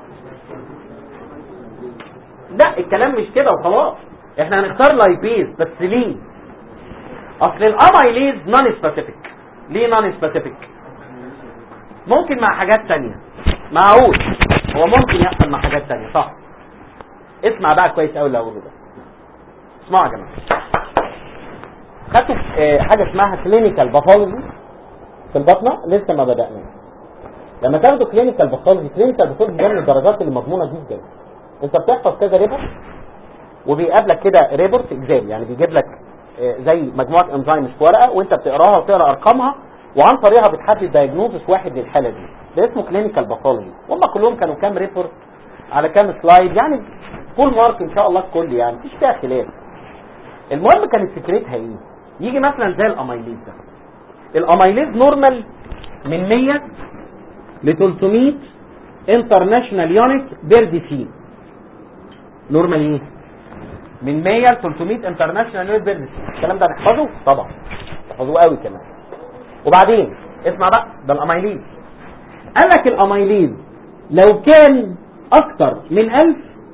لا الكلام مش كده وخلاص احنا هنختار لايبيز بس ليه اصل الاميليز نون سبيسيفيك ليه نون سبيسيفيك ممكن مع حاجات تانية معقول هو ممكن يحصل مع حاجات تانية صح اسمع بقى كويس قوي اللي هقوله ده اسمعوا يا جماعه خدتوا آه، حاجه اسمها كلينيكال باثولوجي في البطنه لسه ما بدأنا لما تاخدوا كلينيكال باثولوجي كلينيكال باثولوجي ده من الدرجات اللي مضمونه جدا انت بتحفظ كذا ريبورت وبيقابلك كده ريبورت اكزام يعني بيجيب لك آه، زي مجموعه انزيمز في ورقه وانت بتقراها وتقرا ارقامها وعن طريقها بتحدد دايجنوزس واحد للحاله دي ده اسمه كلينيكال باثولوجي هم كلهم كانوا كام ريبورت على كام سلايد يعني فول مارك ان شاء الله الكل يعني مفيش فيها خلاف المهم كانت فكرتها ايه يجي مثلا زي الاميليز ده الاميليز نورمال من 100 ل 300 انترناشونال يونت بير دي سي نورمال ايه من 100 ل 300 انترناشونال يونت بير دي سي الكلام ده نحفظه طبعا نحفظوه قوي كمان وبعدين اسمع بقى ده الاميليز قال لك الاميليز لو كان اكتر من 1000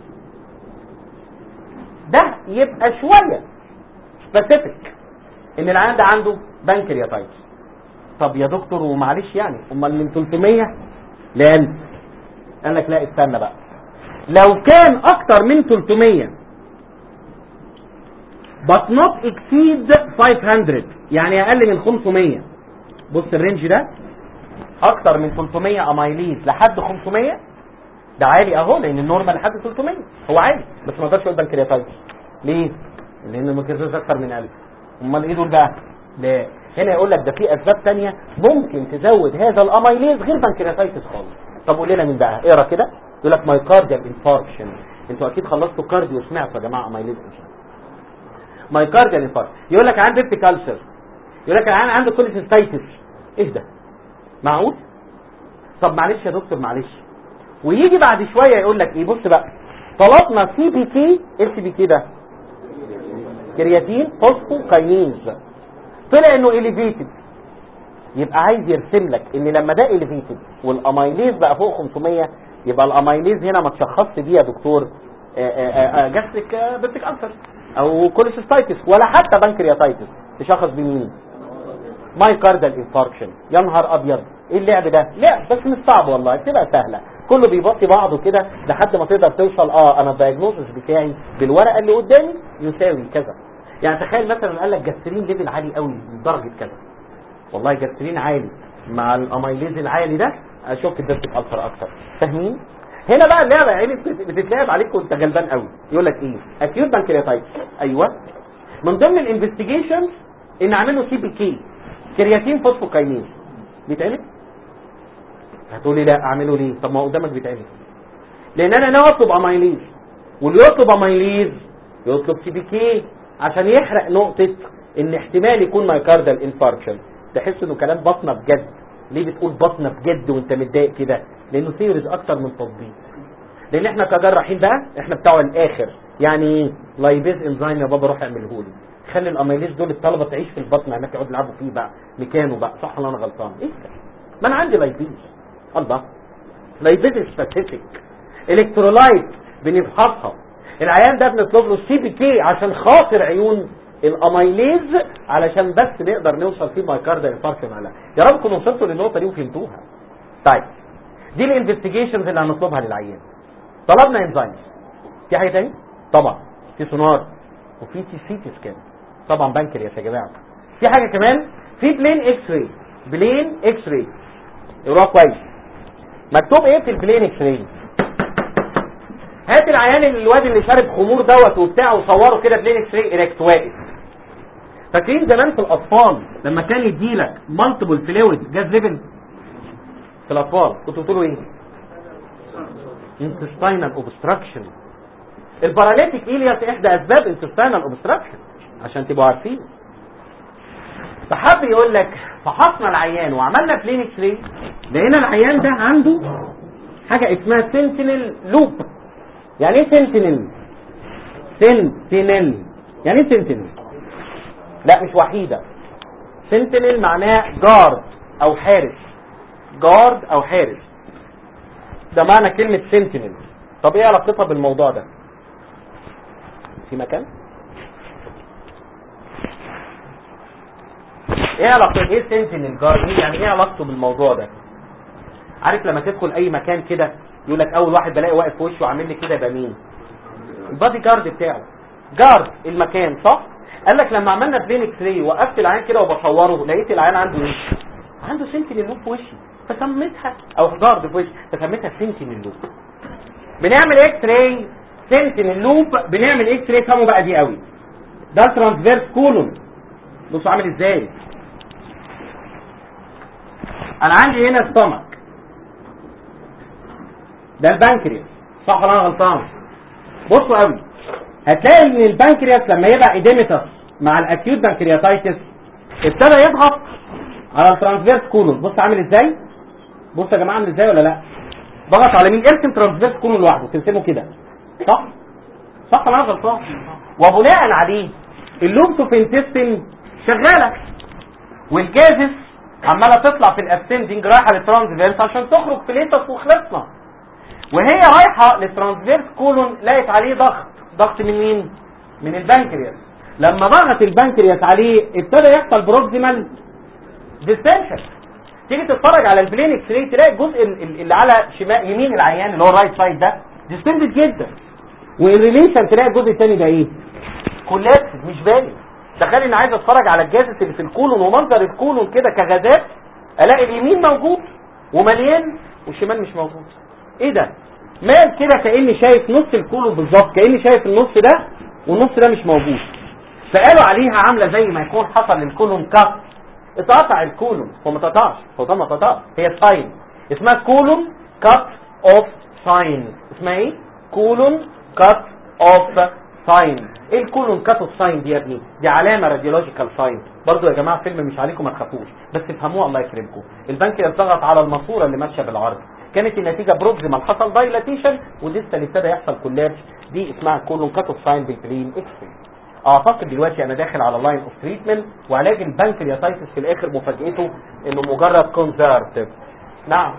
ده يبقى شويه سبيسيفيك ان العيان ده عنده بنكرياتايتس طب يا دكتور ومعلش يعني امال من 300 ل 1000 قال لك لا استنى بقى لو كان اكتر من 300 but not exceed 500 يعني اقل من 500 بص الرينج ده اكتر من 300 امايليز لحد 500 ده عالي اهو لان النورمال لحد 300 هو عالي بس ما اقدرش اقول بنكرياتايتس ليه لان الميكروزوس اكتر من 1000 امال ايه دول بقى لا هنا يقول لك ده في اسباب تانية ممكن تزود هذا الاميليز غير بنكرياتايتس خالص طب قول لنا مين بقى اقرا كده يقول لك مايكارديال انفاركشن انتوا اكيد خلصتوا كارديو وسمعتوا يا جماعه اميليز مايكارديال انفاركشن يقول لك عندي بيبتي كالسر يقول لك العيان عنده كوليسيستايتس ايه ده معقول طب معلش يا دكتور معلش ويجي بعد شويه يقول لك ايه بص بقى طلبنا سي بي كي ايه سي بي كي ده كرياتين فوسفوكاينينز طلع انه اليفيتد يبقى عايز يرسم لك ان لما ده اليفيتد والاميليز بقى فوق 500 يبقى الاميليز هنا ما تشخصش بيه يا دكتور جاستريك بيبتيك انسر او كوليسيستايتس ولا حتى بنكرياتايتس تشخص بمين مايكاردال انفاركشن يا نهار ابيض ايه اللعب ده لا بس مش صعب والله بتبقى سهله كله بيبطي بعضه كده لحد ما تقدر توصل اه انا الدايجنوستس بتاعي بالورقه اللي قدامي يساوي كذا يعني تخيل مثلا قال لك جاسترين ليفل عالي قوي لدرجه كذا والله جاسترين عالي مع الاميليز العالي ده اشك الدبتك الفر اكتر فاهمين هنا بقى اللعبه يعني بتتلعب عليك وانت غلبان قوي يقول لك ايه اكيوت بانكرياتايتس ايوه من ضمن الانفستيجيشن ان اعمل له سي بي كي كرياتين فوسفوكاينيز بيتعمل هتقولي لا اعمله ليه طب ما هو قدامك بيتعمل لان انا ناوي اطلب اميليز واللي يطلب اميليز يطلب سي بي كي عشان يحرق نقطه ان احتمال يكون مايكاردال انفاركشن تحس انه كلام بطنه بجد ليه بتقول بطنه بجد وانت متضايق كده لانه ثيوريز اكتر من تطبيق لان احنا كجراحين بقى احنا بتاع الاخر يعني لايبيز انزيم يا بابا روح اعمله لي خلي الاميليز دول الطلبه تعيش في البطن هناك يقعدوا يلعبوا فيه بقى مكانه بقى صح ولا انا غلطان ايه ده ما انا عندي لايبيز الله لايبيز سبيسيفيك الكترولايت بنفحصها العيان ده بنطلب له سي بي كي عشان خاطر عيون الاميليز علشان بس نقدر نوصل فيه مايكاردا انفاركشن ولا لا يا رب تكونوا وصلتوا للنقطه دي وفهمتوها طيب دي الانفستيجيشنز اللي هنطلبها للعيان طلبنا انزيمز في حاجه تاني طبعا في سونار وفي تي سي تي سكان طبعا بنكرياس يا جماعه في حاجه كمان في بلين اكس راي بلين اكس راي يقراها كويس مكتوب ايه في البلين اكس راي هات العيان اللي الواد اللي شارب خمور دوت وبتاع وصوره كده بلين اكس راي اريكت واقف فاكرين زمان في الاطفال لما كان يديلك مالتيبل فلويد جاز ليفل في الاطفال كنتوا بتقولوا ايه intestinal obstruction الباراليتيك إلياس إحدى أسباب intestinal obstruction عشان تبقوا عارفين فحب يقول لك فحصنا العيان وعملنا كلينيك ري لقينا العيان ده عنده حاجة اسمها سنتينل لوب يعني ايه سنتينل سنتينل يعني ايه سنتينل لا مش وحيدة سنتينل معناه جارد او حارس جارد او حارس ده معنى كلمة سنتينل طب ايه علاقتها بالموضوع ده في مكان ايه علاقة ايه سنتينل جارد ايه يعني ايه علاقته بالموضوع ده عارف لما تدخل اي مكان كده يقول لك اول واحد بلاقي واقف في وشه وعامل لي كده يبقى مين البادي جارد بتاعه جارد المكان صح قال لك لما عملنا بلين اكس راي وقفت العيان كده وبصوره لقيت العيان عنده ايه عنده سنتينل لوب في وشي فسميتها او جارد في وشي فسميتها سنتينل لوب بنعمل اكس راي سنتينل لوب بنعمل اكس راي فهموا بقى دي قوي ده ترانسفيرس كولون بصوا عامل ازاي انا عندي هنا ستومك ده البنكرياس صح ولا انا غلطان بصوا قوي هتلاقي ان البنكرياس لما يبقى ايديميتس مع الاكيوت بنكرياتايتس ابتدى يضغط على الترانسفيرس كولون بص عامل ازاي بص يا جماعه عامل ازاي ولا لا ضغط على مين ارسم ترانسفيرس كولون لوحده ترسمه كده صح صح ولا انا غلطان وبناء عليه اللوبس اوف انتستين شغاله والجازس عماله تطلع في الاسندنج رايحه للترانسفيرس عشان تخرج في ليتس وخلصنا وهي رايحه للترانسفيرس كولون لقت عليه ضغط ضغط من مين من البنكرياس لما ضغط البنكرياس عليه ابتدى يحصل بروكسيمال ديستنشن تيجي تتفرج على البلين اكس راي تلاقي الجزء اللي على شمال يمين العيان اللي هو الرايت سايد ده ديستندد جدا والريليشن تلاقي الجزء الثاني ده ايه كولابس مش باين تخيل اني عايز اتفرج على الجازس اللي في الكولون ومنظر الكولون كده كغازات الاقي اليمين موجود ومليان والشمال مش موجود ايه ده مال كده كاني شايف نص الكولون بالظبط كاني شايف النص ده والنص ده مش موجود فقالوا عليها عامله زي ما يكون حصل للكولون كات اتقطع الكولون هو ما اتقطعش هو ده ما اتقطعش هي ساين اسمها كولون كات اوف ساين اسمها ايه كولون كات اوف ساين ايه الكولون كات اوف ساين دي يا ابني دي علامه راديولوجيكال ساين برضو يا جماعه فيلم مش عليكم ما تخافوش بس افهموه الله يكرمكم البنك ضغط على الماسوره اللي ماشيه بالعرض كانت النتيجه بروكسيمال حصل دايلاتيشن ولسه اللي ابتدى يحصل كولابس دي اسمها كولون كات اوف ساين بالبلين اكس اعتقد دلوقتي انا داخل على لاين اوف تريتمنت وعلاج البنكرياتايتس في الاخر مفاجئته انه مجرد كونزرفتيف نعم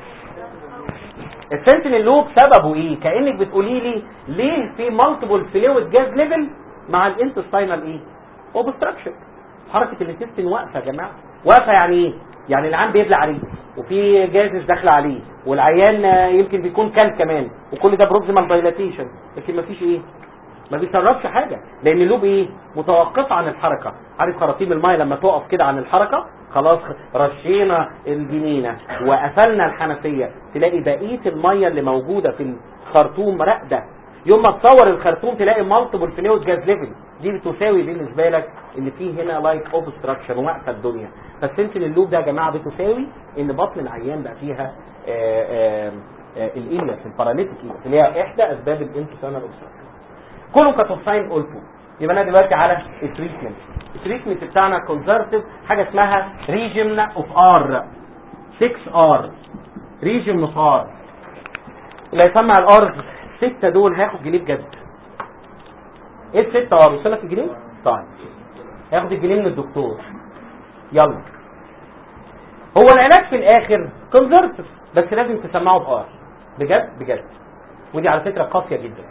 السنتينل لوب سببه ايه كانك بتقولي لي ليه في مالتيبل فلويد جاز ليفل مع الانتستينال ايه اوبستراكشن حركه الانتستين واقفه يا جماعه واقفه يعني ايه يعني العيان بيبلع عليه وفي جازز داخله عليه والعيان يمكن بيكون كل كمان وكل ده بروكسيمال دايلاتيشن لكن مفيش ايه ما بيسربش حاجه لان اللوب ايه متوقف عن الحركه عارف خراطيم الماء لما تقف كده عن الحركه خلاص رشينا الجنينه وقفلنا الحنفيه تلاقي بقيه الميه اللي موجوده في الخرطوم راقده يوم ما تصور الخرطوم تلاقي مالتيبل فلويد جاز ليفل دي بتساوي بالنسبه لك ان في هنا لايك اوبستراكشن واقفه الدنيا فالسنتين اللوب ده يا جماعه بتساوي ان بطن العيان بقى فيها الالياس الباراليتيك اللي هي احدى اسباب الانتسانال اوبستراكشن كله كاتوساين قلته يبقى انا دلوقتي على التريتمنت التريتمنت بتاعنا كونزرفتيف حاجه اسمها ريجيم اوف ار 6 ار ريجيم اوف ار اللي هيسمع الار ستة دول هياخد جنيه بجد ايه الستة ار وصلك الجنيه طيب هياخد الجنيه من الدكتور يلا هو العلاج في الاخر كونزرفتيف بس لازم تسمعه بار بجد بجد ودي على فكره قاسيه جدا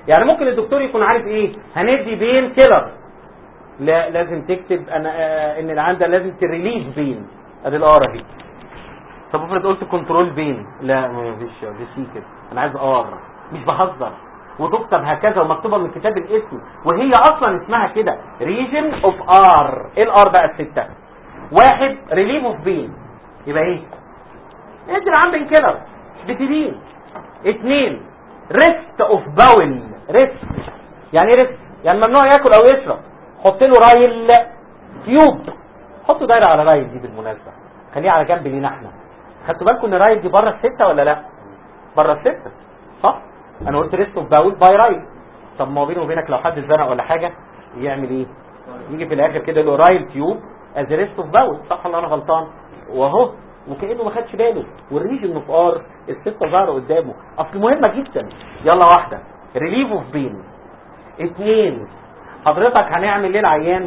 يعني ممكن الدكتور يكون عارف ايه هندي بين كيلر لا لازم تكتب انا آه ان العيان ده لازم تريليز بين ادي الار اهي طب افرض قلت كنترول بين لا ما فيش دي سي كده انا عايز ار مش بهزر وتكتب هكذا ومكتوبه من كتاب الاسم وهي اصلا اسمها كده ريجن اوف ار ايه الار بقى السته واحد ريليف اوف بين يبقى ايه ادي العام بين كده بتدين اثنين ريست اوف باول ريست يعني ايه ريست يعني ممنوع ياكل او يشرب حط له رايل تيوب حطوا دايره على رايل دي بالمناسبه خليه على جنب لينا احنا خدتوا بالكم ان رايل دي بره السته ولا لا بره السته صح انا قلت ريست اوف باول باي رايل طب ما بيني وبينك لو حد اتزنق ولا حاجه يعمل ايه يجي في الاخر كده له رايل تيوب از ريست اوف باول صح ولا انا غلطان واهو وكانه ما خدش باله والريجن اوف ار السته ظهر قدامه اصل مهمه جدا يلا واحده ريليف اوف بين اثنين حضرتك هنعمل ايه العيان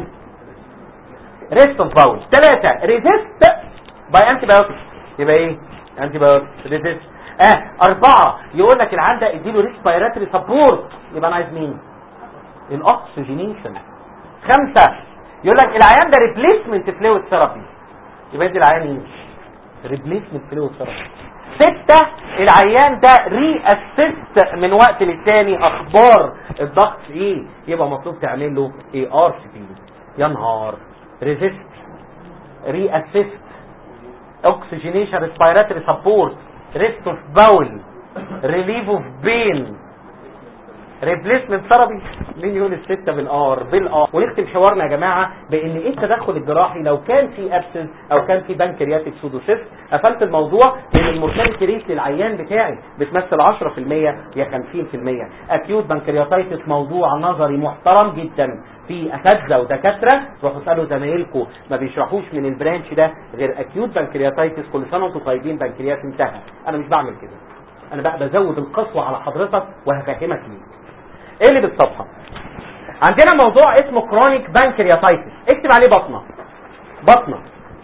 ريست اوف باول ثلاثه ريزيست باي انتي بايوتكس يبقى ايه انتي بايوتكس ريزيست اه اربعه يقول لك العيان ده اديله ريسبيراتوري سبورت يبقى انا عايز مين الاكسجينيشن خمسه يقول لك العيان ده ريبليسمنت فلويد ثيرابي يبقى دي العيان ايه ريبليسمنت فلويد ثيرابي ستة العيان ده ري اسيست من وقت للتاني اخبار الضغط ايه يبقى مطلوب تعمل له اي ار سي بي يا نهار ريزيست ري اسيست اوكسجينيشن ريسبيراتوري سبورت ريست اوف باول ريليف اوف بين ريبليسمنت ثيرابي مين يقول الستة بالار بالار ونختم حوارنا يا جماعة بان ايه التدخل الجراحي لو كان في ابسنس او كان في بنكرياتيك سودوسيست قفلت الموضوع ان المورتاليتي ريت للعيان بتاعي بتمثل 10% يا 50% اكيوت بنكرياتيتس موضوع نظري محترم جدا في اساتذه ودكاتره روحوا اسالوا زمايلكم ما بيشرحوش من البرانش ده غير اكيوت بنكرياتيتس كل سنه وانتم طيبين بنكرياس انتهى انا مش بعمل كده انا بقى بزود القسوه على حضرتك وهفهمك ليه ايه اللي بالصفحه عندنا موضوع اسمه كرونيك بانكرياتايتس اكتب عليه بطنه بطنه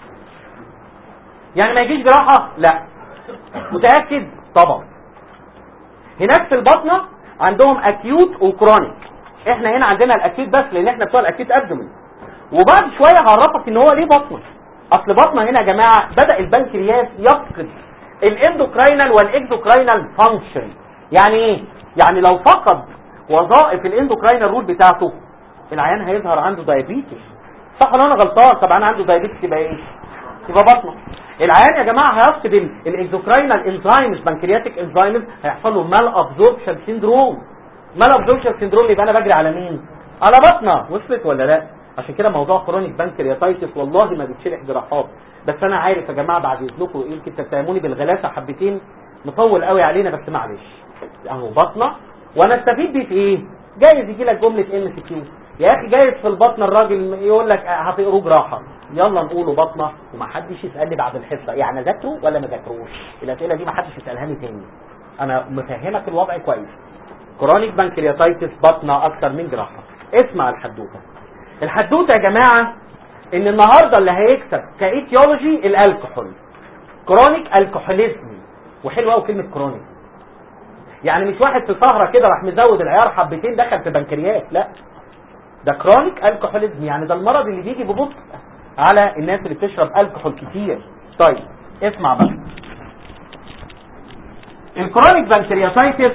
يعني ما يجيش جراحه لا متاكد طبعا هناك في البطنه عندهم اكيوت وكرونيك احنا هنا عندنا الاكيوت بس لان احنا بتوع الاكيوت ابدومن وبعد شويه هعرفك ان هو ليه بطنه اصل بطنه هنا يا جماعه بدا البنكرياس يفقد الاندوكراينال والاكزوكراينال فانكشن يعني ايه يعني لو فقد وظائف الاندوكراينال رول بتاعته العيان هيظهر عنده دايابيتس صح ولا انا غلطان طب انا عنده دايابيتس يبقى ايه يبقى بطنه العيان يا جماعه هيفقد الاكزوكراينال انزيمز بنكرياتيك انزيمز هيحصل له مال ابزوربشن سيندروم مال ابزوربشن سيندروم يبقى انا بجري على مين على بطنه وصلت ولا لا عشان كده موضوع كرونيك بنكرياتايتس والله ما بيتشرح جراحات بس انا عارف يا جماعه بعد اذنكم يمكن تتهموني بالغلاسه حبتين مطول قوي علينا بس معلش اهو بطنه وانا استفيد بيه في ايه جايز يجي لك جمله ام سي كيو يا اخي جايز في البطنه الراجل يقول لك هتقروه جراحه يلا نقوله بطنه ومحدش يسالني بعد الحصه يعني اذاكره ولا ما ذاكروش الاسئله دي محدش يسالهاني تاني انا مفهمك الوضع كويس كرونيك بانكرياتايتس بطنه اكتر من جراحه اسمع الحدوته الحدوته يا جماعه ان النهارده اللي هيكسب كايتيولوجي الالكحول كرونيك الكحوليزم وحلوه قوي كلمه كرونيك يعني مش واحد في سهره كده راح مزود العيار حبتين دخل في بنكرياس لا ده كرونيك الكحوليزم يعني ده المرض اللي بيجي ببطء على الناس اللي بتشرب الكحول كتير طيب اسمع بقى الكرونيك بنكرياتايتس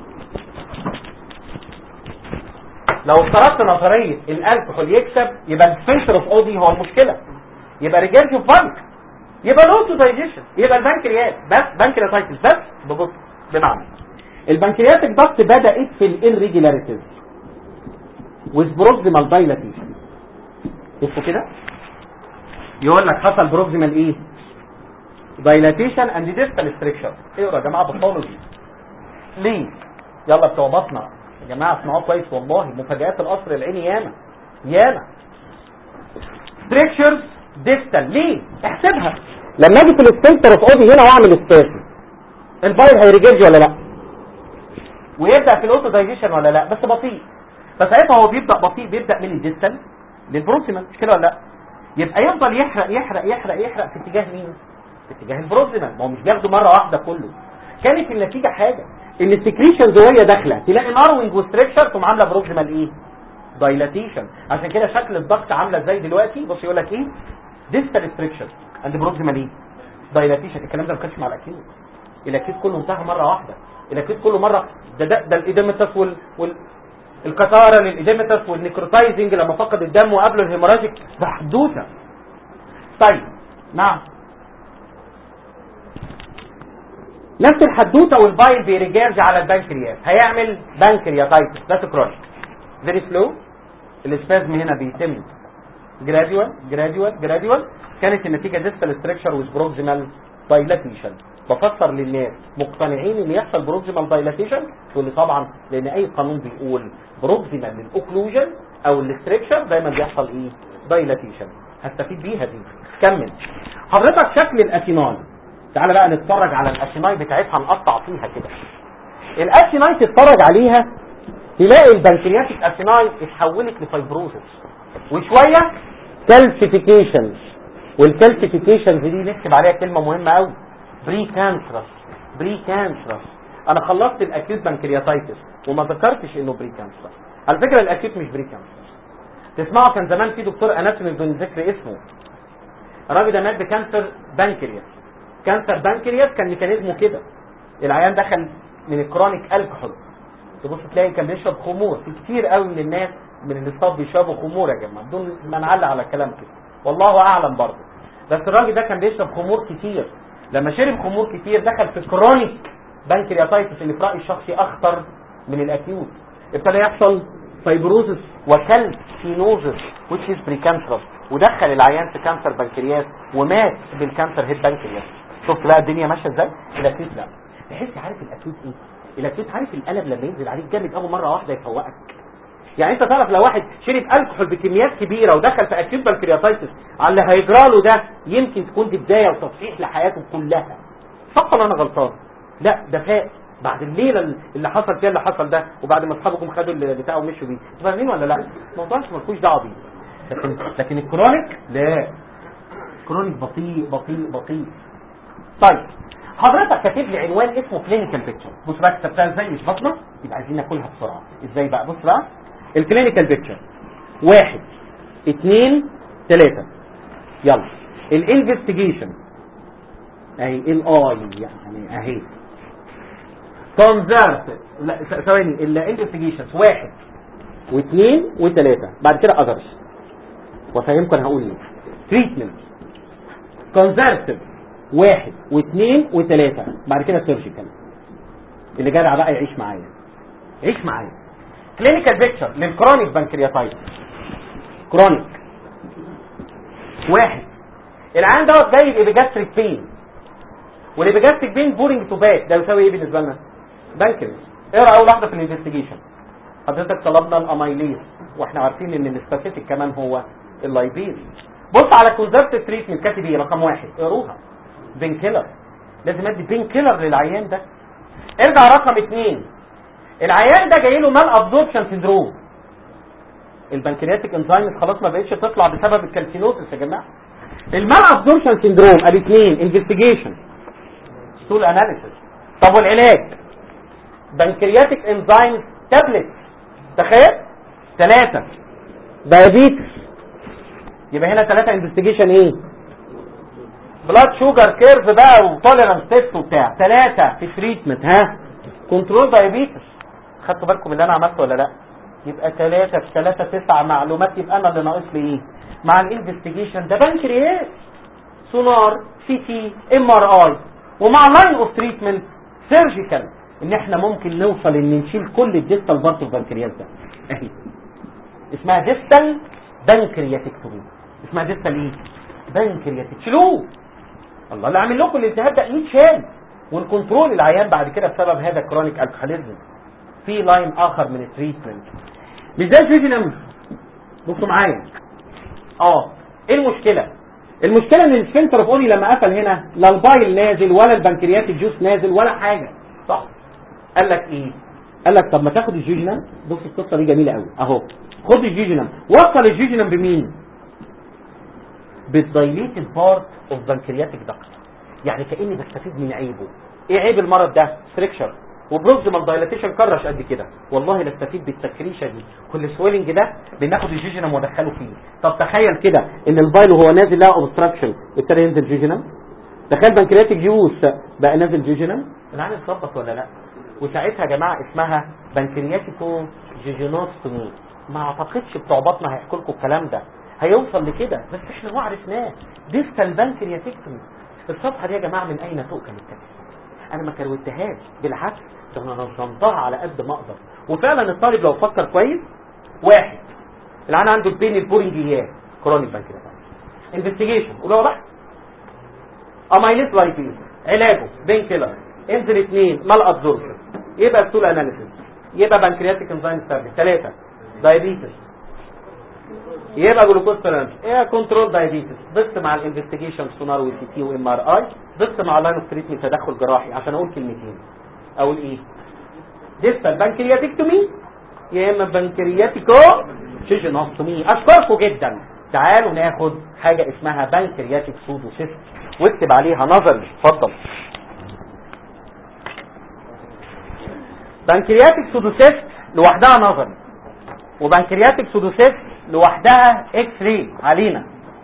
لو افترضت نظريه الالكحول يكسب يبقى الفلتر اوف اودي هو المشكله يبقى ريجيرجيو بانك يبقى لوتو دايجيشن يبقى البنكرياس بس بنكرياتايتس بس ببطء بمعنى البنكرياتيك ضغط بدات في الانريجولاريتيز with proximal dilatation بصوا كده يقول لك حصل بروكسيمال ايه dilatation and distal structure اقرا يا جماعه باثولوجي ليه يلا بتوع بطنه يا جماعه اسمعوا كويس والله مفاجآت القصر العيني ياما ياما structures distal ليه احسبها لما اجي في السنتر اوف اودي هنا واعمل سباسم البايل هيرجرج ولا لا ويبدا في الاوتو دايجيشن ولا لا بس بطيء فساعتها هو بيبدا بطيء بيبدا من الديستال للبروكسيمال مش كده ولا لا يبقى يفضل يحرق يحرق يحرق يحرق في اتجاه مين في اتجاه البروكسيمال ما هو مش بياخده مره واحده كله كانت النتيجه حاجه ان السكريشنز وهي داخله تلاقي ناروينج وستريكشر تقوم عامله بروكسيمال ايه دايلاتيشن عشان كده شكل الضغط عامله ازاي دلوقتي بص يقول لك ايه ديستال ستريكشر عند بروكسيمال ايه دايلاتيشن الكلام ده ما كانش مع الاكيد الاكيد كله انتهى مره واحده الاكيد كله مره ده ده, ده الايديمتس وال, وال الكتاره للايديمتس والنيكروتايزنج لما فقد الدم وقبل الهيموراجيك ده حدوته طيب نعم نفس الحدوته والبايل بيرجعج على البنكرياس هيعمل بنكرياتايتس ده كرونيك فيري سلو الاسبازم هنا بيتم جراديوال جراديوال جراديوال كانت النتيجه ديستال ستراكشر ويز بروكسيمال دايلاتيشن بفسر للناس مقتنعين ان يحصل بروكسيمال دايلاتيشن تقول لي طبعا لان اي قانون بيقول بروكسيمال للاوكلوجن او الاستركشر دايما بيحصل ايه دايلاتيشن هستفيد بيها دي كمل حضرتك شكل الاسيناي تعالى بقى نتفرج على الاسيناي بتاعتها نقطع فيها كده الاسيناي تتفرج عليها تلاقي البنكرياتيك اسيناي اتحولت لفايبروزس وشويه كالسيفيكيشنز والكالسيفيكيشنز دي نكتب عليها كلمه مهمه قوي بري كانسرس بري كانسرس انا خلصت الاكيوت بنكرياتايتس وما ذكرتش انه بري كانسرس على فكره الاكيوت مش بري كانسرس تسمعوا كان زمان في دكتور اناتومي بدون ذكر اسمه الراجل ده مات بكانسر بنكرياس كانسر بنكرياس كان ميكانيزمه كده العيان دخل من الكرونيك الكحول تبص تلاقي كان بيشرب خمور في كتير قوي من الناس من الاصاب بيشربوا خمور يا جماعه بدون ما نعلق على الكلام كده والله اعلم برضه بس الراجل ده كان بيشرب خمور كتير لما شرب خمور كتير دخل في كرونيك بنكرياتايتس اللي في رايي الشخصي اخطر من الاكيوت ابتدى يحصل فايبروزس وكالسينوزس which is precancerous ودخل العيان في كانسر بنكرياس ومات بالكانسر هيد بنكرياس شفت بقى الدنيا ماشيه ازاي الاكيوت لا تحس عارف الاكيوت ايه الاكيوت عارف القلب لما ينزل عليك جامد اول مره واحده يفوقك يعني انت تعرف لو واحد شرب الكحول بكميات كبيره ودخل في اكيوت بنكرياتايتس على اللي هيجرى له ده يمكن تكون دي بدايه وتصحيح لحياته كلها صح ولا انا غلطان لا ده فاق بعد الليله اللي حصل فيها اللي حصل ده وبعد ما اصحابكم خدوا اللي بتاعه ومشوا بيه فاهمين ولا لا الموضوع مش مالكوش دعوه بيه لكن لكن الكرونيك لا كرونيك بطيء بطيء بطيء طيب حضرتك كاتب لي عنوان اسمه كلينيكال بيكتشر بص بقى كتبتها ازاي مش بطنه يبقى عايزين ناكلها بسرعه ازاي بقى بص بقى الكلينيكال بيكتشر واحد اثنين ثلاثة يلا الانفستيجيشن اهي الاي يعني اهي كونزرت لا ثواني الانفستيجيشنز واحد واثنين وثلاثة بعد كده اذرز وافهمكم انا هقول ايه تريتمنت كونزرتيف واحد واثنين وثلاثة بعد كده سيرجيكال اللي جدع بقى يعيش معايا عيش معايا كلينيكال بيكتشر للكرونيك بنكرياتايتس كرونيك واحد العيان دوت جاي بإبيجاستريك بين والإبيجاستريك بين بورنج تو باك ده يساوي ايه بالنسبه لنا؟ بنكرياس اقرا اول واحده في الانفستيجيشن حضرتك طلبنا الاميليز واحنا عارفين ان السبيسيفيك كمان هو اللايبيز بص على كونزرت تريتمنت كاتب ايه رقم واحد اقروها بين كيلر لازم ادي بين كيلر للعيان ده ارجع رقم اثنين العيان ده جاي له مال ابزوربشن سندروم البنكرياتيك انزيمز خلاص ما بقتش تطلع بسبب الكالسينوسس يا جماعه المال ابزوربشن سندروم ادي اثنين انفستيجيشن ستول اناليسيس طب والعلاج بنكرياتيك انزيمز تابلت تخيل ثلاثة دايابيتس يبقى هنا ثلاثة انفستيجيشن ايه بلاد شوجر كيرف بقى وتوليرانس تيست وبتاع ثلاثة في تريتمنت ها كنترول دايابيتس خدتوا بالكم اللي انا عملته ولا لا يبقى ثلاثة في ثلاثة تسعة معلومات يبقى انا اللي ناقص لي ايه مع الانفستيجيشن ده بنكرياس سونار سي تي ام ار اي ومع لاين اوف تريتمنت سيرجيكال ان احنا ممكن نوصل ان نشيل كل الديستال بارت اوف بنكرياس ده اهي اسمها ديستال بنكرياتكتومي اسمها ديستال ايه بنكرياتك شيلوه الله اللي عامل لكم الالتهاب ده يتشال والكنترول العيان بعد كده بسبب هذا كرونيك الكحوليزم في لاين اخر من التريتمنت مش ده الفيجنم بصوا معايا اه ايه المشكله المشكله ان السفنتر اوف اوني لما قفل هنا لا البايل نازل ولا البنكرياتيك جوس نازل ولا حاجه صح قال لك ايه قال لك طب ما تاخد الجيجنم بص القصه دي جميله قوي اهو خد الجيجنم وصل الجيجنم بمين بالدايليتد بارت اوف بنكرياتيك دكت يعني كاني بستفيد من عيبه ايه عيب المرض ده ستريكشر وبروكسيمال دايلاتيشن كرش قد كده والله لا استفيد بالتكريشه دي كل سويلنج ده بناخد الجيجينم وادخله فيه طب تخيل كده ان البايل وهو نازل لها اوبستراكشن ابتدى ينزل جيجينم تخيل بنكرياتيك جيوس بقى نازل جيجينم العين اتظبط ولا لا وساعتها يا جماعه اسمها بنكرياتيكو جيجينوستومي ما اعتقدش بتوع بطنه هيحكوا لكم الكلام ده هيوصل لكده بس احنا ما عرفناه ديستال بنكرياتيكتومي الصفحه دي يا جماعه من اين تؤكل الكبد انا ما كروتهاش بالعكس ده انا نظمتها على قد ما اقدر وفعلا الطالب لو فكر كويس واحد العين عنده البين البورنج اياه كرونيك بنكرياتايتس انفستيجيشن ولو بحث امايليس لايبيز علاجه بين كيلر انزل اثنين مال ابزوربشن يبقى ستول اناليسيس يبقى بنكرياتيك انزيم ستابل ثلاثه دايابيتس يبقى جلوكوز تولرنس ايه كنترول دايابيتس ضفت مع الانفستيجيشن سونار وسي تي وام ار اي ضفت مع لاين اوف تريتمنت تدخل جراحي عشان اقول كلمتين اقول ايه ديستال بنكرياتيكتومي يا اما بنكرياتيكو شيجينوستومي اشكركم جدا تعالوا ناخد حاجه اسمها بنكرياتيك سودوسيست واكتب عليها نظري اتفضل بنكرياتيك سودوسيست لوحدها نظري وبنكرياتيك سودوسيست لوحدها اكس راي علينا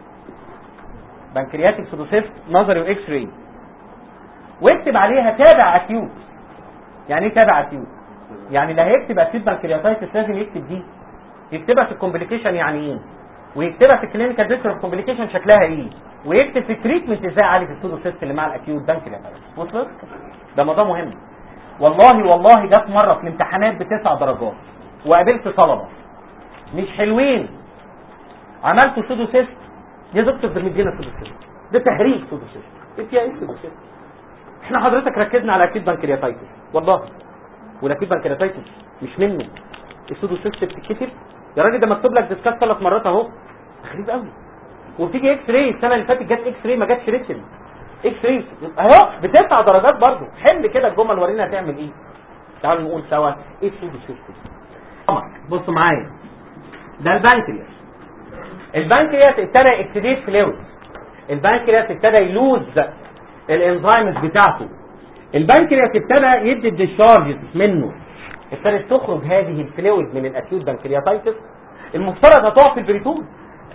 بنكرياتيك سودوسيست نظري واكس راي واكتب عليها تابع اكيوت يعني ايه تابع اكيوت يعني اللي هيكتب اكيوت بنكرياتايتس لازم يكتب دي يكتبها في الكومبليكيشن يعني ايه ويكتبها في الكلينيكال بيكتشر اوف كومبليكيشن شكلها ايه ويكتب في التريتمنت ازاي اعالج السودوسيست اللي مع الاكيوت بنكرياتايتس وصلت ده موضوع مهم والله والله جت مره في الامتحانات بتسع درجات وقابلت طلبه مش حلوين عملتوا سودوسيست يا دكتور ده مدينا سودوسيست ده تهريج سودوسيست انت يا ايه سودوسيست احنا حضرتك ركزنا على اكيد بنكرياتايتس والله والاكيد بنكرياتايتس مش منه السودوسيست بتتكتب يا راجل ده مكتوب لك ديسكاس ثلاث مرات اهو غريب قوي وبتيجي اكس راي السنه اللي فاتت جت اكس راي ما جاتش ريتن اكس راي اهو بتسع درجات برضه حل كده الجمل ورينا هتعمل ايه تعالوا نقول سوا ايه السودوسيست بصوا معايا ده البنكرياس البنكرياس ابتدى اكسديت فلويد البنكرياس ابتدى يلوز الانزيمز بتاعته البنكرياس ابتدى يدي الديشارجز منه ابتدت تخرج هذه الفلويد من الاكيوت بنكرياتايتس المفترض هتقع في البريتون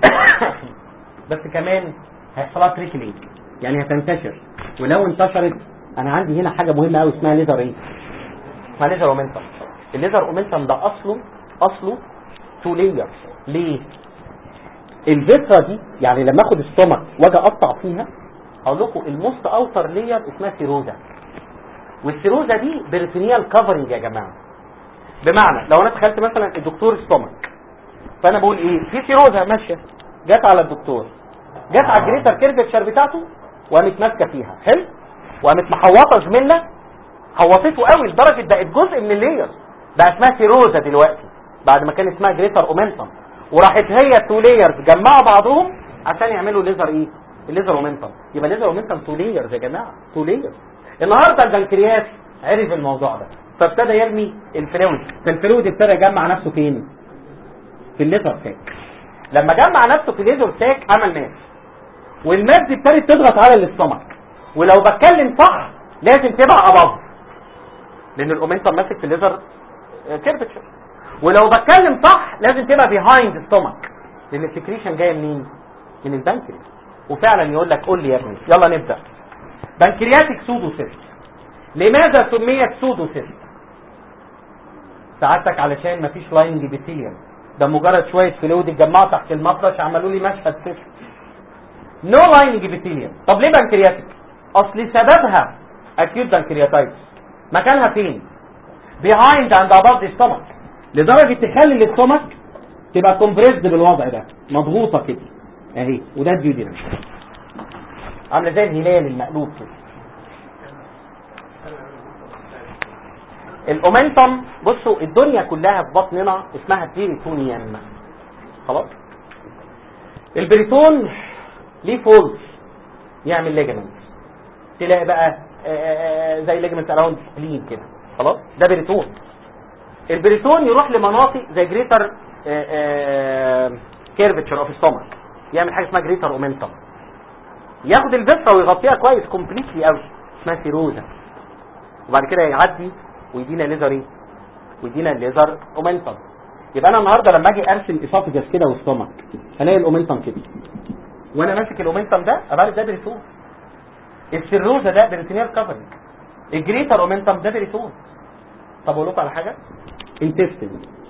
بس كمان هيحصلها تريكلينج يعني هتنتشر ولو انتشرت انا عندي هنا حاجه مهمه قوي اسمها ليزر ايه اسمها ليزر اومنتم الليزر اومنتم ده اصله اصله تو لاير ليه الفكره دي يعني لما اخد السtomach واجي اقطع فيها اقول لكم الموست اوتر لاير اسمها سيروزا والسيروزا دي بريتونيال كفرنج يا جماعه بمعنى لو انا تخيلت مثلا الدكتور ستومك فانا بقول ايه في سيروزا ماشيه جت على الدكتور جت على الجريتر كيرفتشر بتاعته وقامت ماسكه فيها حلو وقامت محوطه زميلنا حوطته قوي لدرجه بقت جزء من اللاير بقى اسمها سيروزا دلوقتي بعد ما كان اسمها جريتر اومنتم وراحت هي تو لايرز جمعوا بعضهم عشان يعملوا ليزر ايه الليزر اومنتم يبقى الليزر اومنتم تو لايرز يا جماعه تو لايرز النهارده البنكرياس عرف الموضوع ده فابتدى يرمي الفلويد فالفلويد ابتدى يجمع نفسه فين في الليزر ساك لما جمع نفسه في الليزر ساك عمل ماس والماس دي ابتدت تضغط على الاستمك ولو بتكلم صح لازم تبقى اباف لان الاومنتم ماسك في الليزر كيرفتشر ولو بتكلم صح لازم تبقى بيهايند ستومك لان السكريشن جايه منين من البنكرياس وفعلا يقول لك قول لي يا ابني يلا نبدا بنكرياتيك سودوسيست لماذا سميت سودوسيست سعادتك علشان مفيش لاينج بيثيليوم ده مجرد شويه فلويد اتجمعوا تحت المفرش عملوا لي مشهد سيست نو لاينج بيثيليوم طب ليه بنكرياتيك اصل سببها اكيوت بنكرياتايتس مكانها فين بيهايند عند اباف ستومك لدرجه تخلي الاستومك تبقى كومبريسد بالوضع ده مضغوطه كده اهي وده الديودينم عامله زي الهلال المقلوب كده الاومنتم بصوا الدنيا كلها في بطننا اسمها بيريتونيان خلاص البريتون ليه فولز يعمل ليجمنت تلاقي بقى زي ليجمنت اراوند سبلين كده خلاص ده بريتون البريتون يروح لمناطق زي جريتر كيرفتشر اوف ستومك يعمل حاجه اسمها جريتر اومنتم ياخد الفيسرا ويغطيها كويس كومبليتلي قوي اسمها سيروزا وبعد كده يعدي ويدينا ليزر ايه ويدينا ليزر اومنتم يبقى انا النهارده لما اجي ارسم اسوفجس كده وستومك هلاقي الاومنتم كده وانا ماسك الاومنتم ده ابقى ده بريتون السيروزا ده بريتينيال كفرنج الجريتر اومنتم ده بريتون طب اقول لكم على حاجه انتستين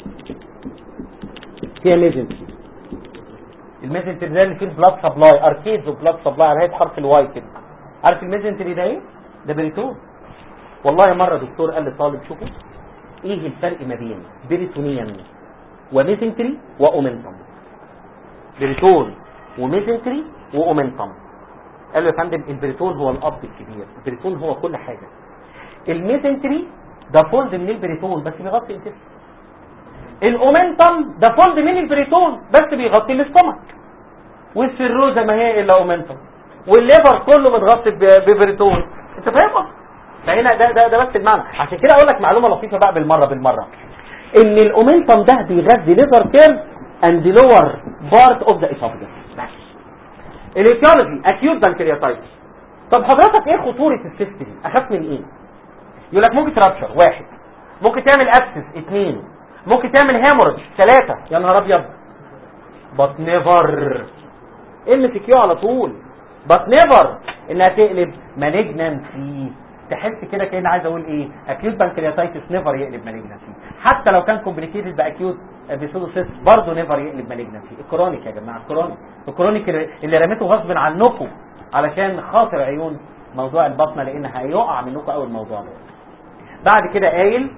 فيها ميزنتري الميزنتري ده اللي فيه البلاد سبلاي اركيدز وبلاد سبلاي على هيئه حرف الواي كده عارف الميزنتري ده ايه ده بريتون والله مره دكتور قال لطالب شوفوا ايه الفرق ما بين بريتونيان وميزنتري واومنتم بريتون وميزنتري واومنتم قال له يا فندم البريتون هو الاب الكبير البريتون هو كل حاجه الميزنتري ده فولد من البريتون بس بيغطي الانتستين الاومنتم ده فولد من البريتون بس بيغطي الاستومك والسيروزا ما هي الا اومنتم والليفر كله متغطي ب- ببريتون انت فاهم فهنا ده ده ده بس المعنى عشان كده اقول لك معلومه لطيفه بقى بالمره بالمره ان الاومنتم ده بيغذي ليفر كيرف اند لور بارت اوف ذا اسوفجس بس الايتيولوجي اكيوت بانكرياتايتس طب حضرتك ايه خطوره السيست دي اخاف من ايه يقول لك ممكن ترابشر واحد ممكن تعمل ابسس اثنين ممكن تعمل هيموريدج ثلاثة يا نهار ابيض بس نيفر ام سي كيو على طول بس نيفر انها تقلب مالجنانسي تحس كده كأن عايز اقول ايه اكيوت بانكرياتايتس نيفر يقلب مالجنانسي حتى لو كان كومبليكيتد باكيوت ابيسودوسيس برضه نيفر يقلب مالجنانسي الكرونيك يا جماعه الكرونيك الكرونيك اللي اللي رميته غصب عنكم علشان خاطر عيون موضوع البطنه لان هيقع منكم اول موضوع ده بعد كده قايل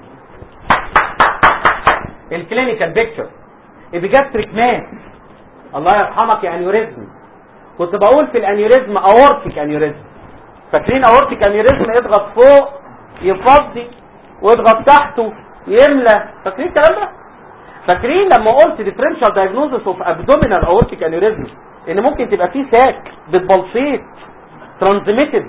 الكلينيكال بيكتشر ابيجاستريك ماس الله يرحمك يا انيوريزم كنت بقول في الانيوريزم اورتيك انيوريزم فاكرين اورتيك انيوريزم يضغط فوق يفضي ويضغط تحته يملى فاكرين الكلام ده فاكرين لما قلت ديفرنشال دايجنوزس اوف ابدومينال اورتيك انيوريزم ان ممكن تبقى فيه ساك بتبلسيت ترانزميتد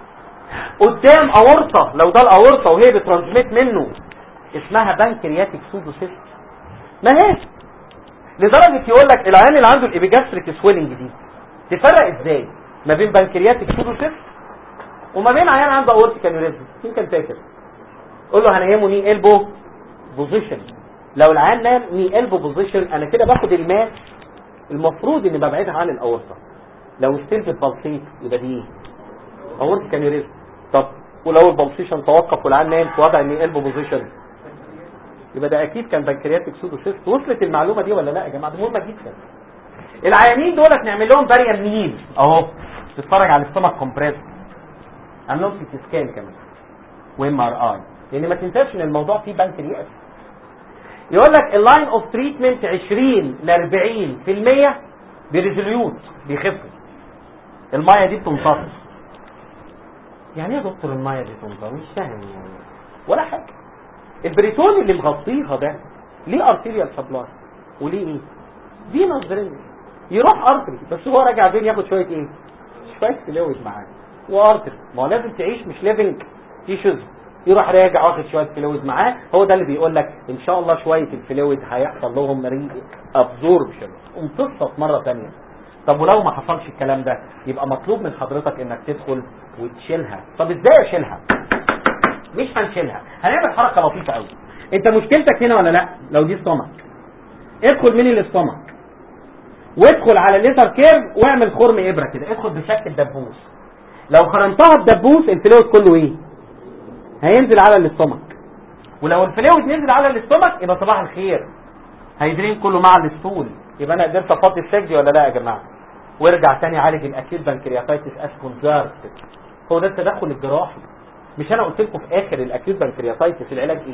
قدام اورطه لو ده الاورطه وهي بترانزميت منه اسمها بانكرياتيك سودوسيست ما هي لدرجه يقول لك العيان اللي عنده الابيجاستريك سويلنج دي تفرق ازاي ما بين بانكرياتيك سودوسيست وما بين عيان عنده اورتيك انيوريزم مين كان فاكر قول له هنيمه ني البو بوزيشن لو العيان نام ني البو بوزيشن انا كده باخد الماس المفروض اني ببعدها عن الاورطه لو ستيل بالبلسيت يبقى دي ايه اورتيك انيوريزم طب ولو البلسيشن توقف والعيان نام في وضع ني البو بوزيشن يبقى ده اكيد كان بنكرياتيك سودوسيست وصلت المعلومه دي ولا لا يا جماعه دي مهمه جدا العيانين دولت نعمل لهم بارير مين اهو تتفرج على الستومك كومبريس عامل لهم سي سكان كمان وام ار اي لان ما تنساش ان الموضوع فيه بنكرياس يقول لك اللاين اوف تريتمنت 20 ل 40% بريزوليوت بيخفوا الميه دي بتمتص يعني ايه يا دكتور الميه دي تمتص مش فاهم يعني ولا حاجه البريتون اللي مغطيها ده ليه ارتيريال سبلاي وليه ايه دي نظريه يروح ارتري بس هو راجع فين ياخد شويه ايه شويه فلويد معاه وارتري ما هو لازم تعيش مش ليفنج تيشوز يروح راجع واخد شويه فلويد معاه هو ده اللي بيقول لك ان شاء الله شويه الفلويد هيحصل لهم ري ابزوربشن امتصت مره ثانيه طب ولو ما حصلش الكلام ده يبقى مطلوب من حضرتك انك تدخل وتشيلها طب ازاي اشيلها مش هنشيلها هنعمل حركه لطيفه قوي انت مشكلتك هنا ولا لا لو دي ستومك ادخل من الاستومك وادخل على الليزر كيرف واعمل خرم ابره كده ادخل بشكل دبوس لو خرمتها بدبوس الفلويد كله ايه هينزل على الاستومك ولو الفلويد نزل على الاستومك يبقى صباح الخير هيدرين كله مع الستول يبقى انا قدرت افضي السك دي ولا لا يا جماعه وارجع تاني عالج الاكيد بنكرياتايتس اس كونزرفتيف هو ده التدخل الجراحي مش انا قلت لكم في اخر الاكيد بنكرياتايتس العلاج ايه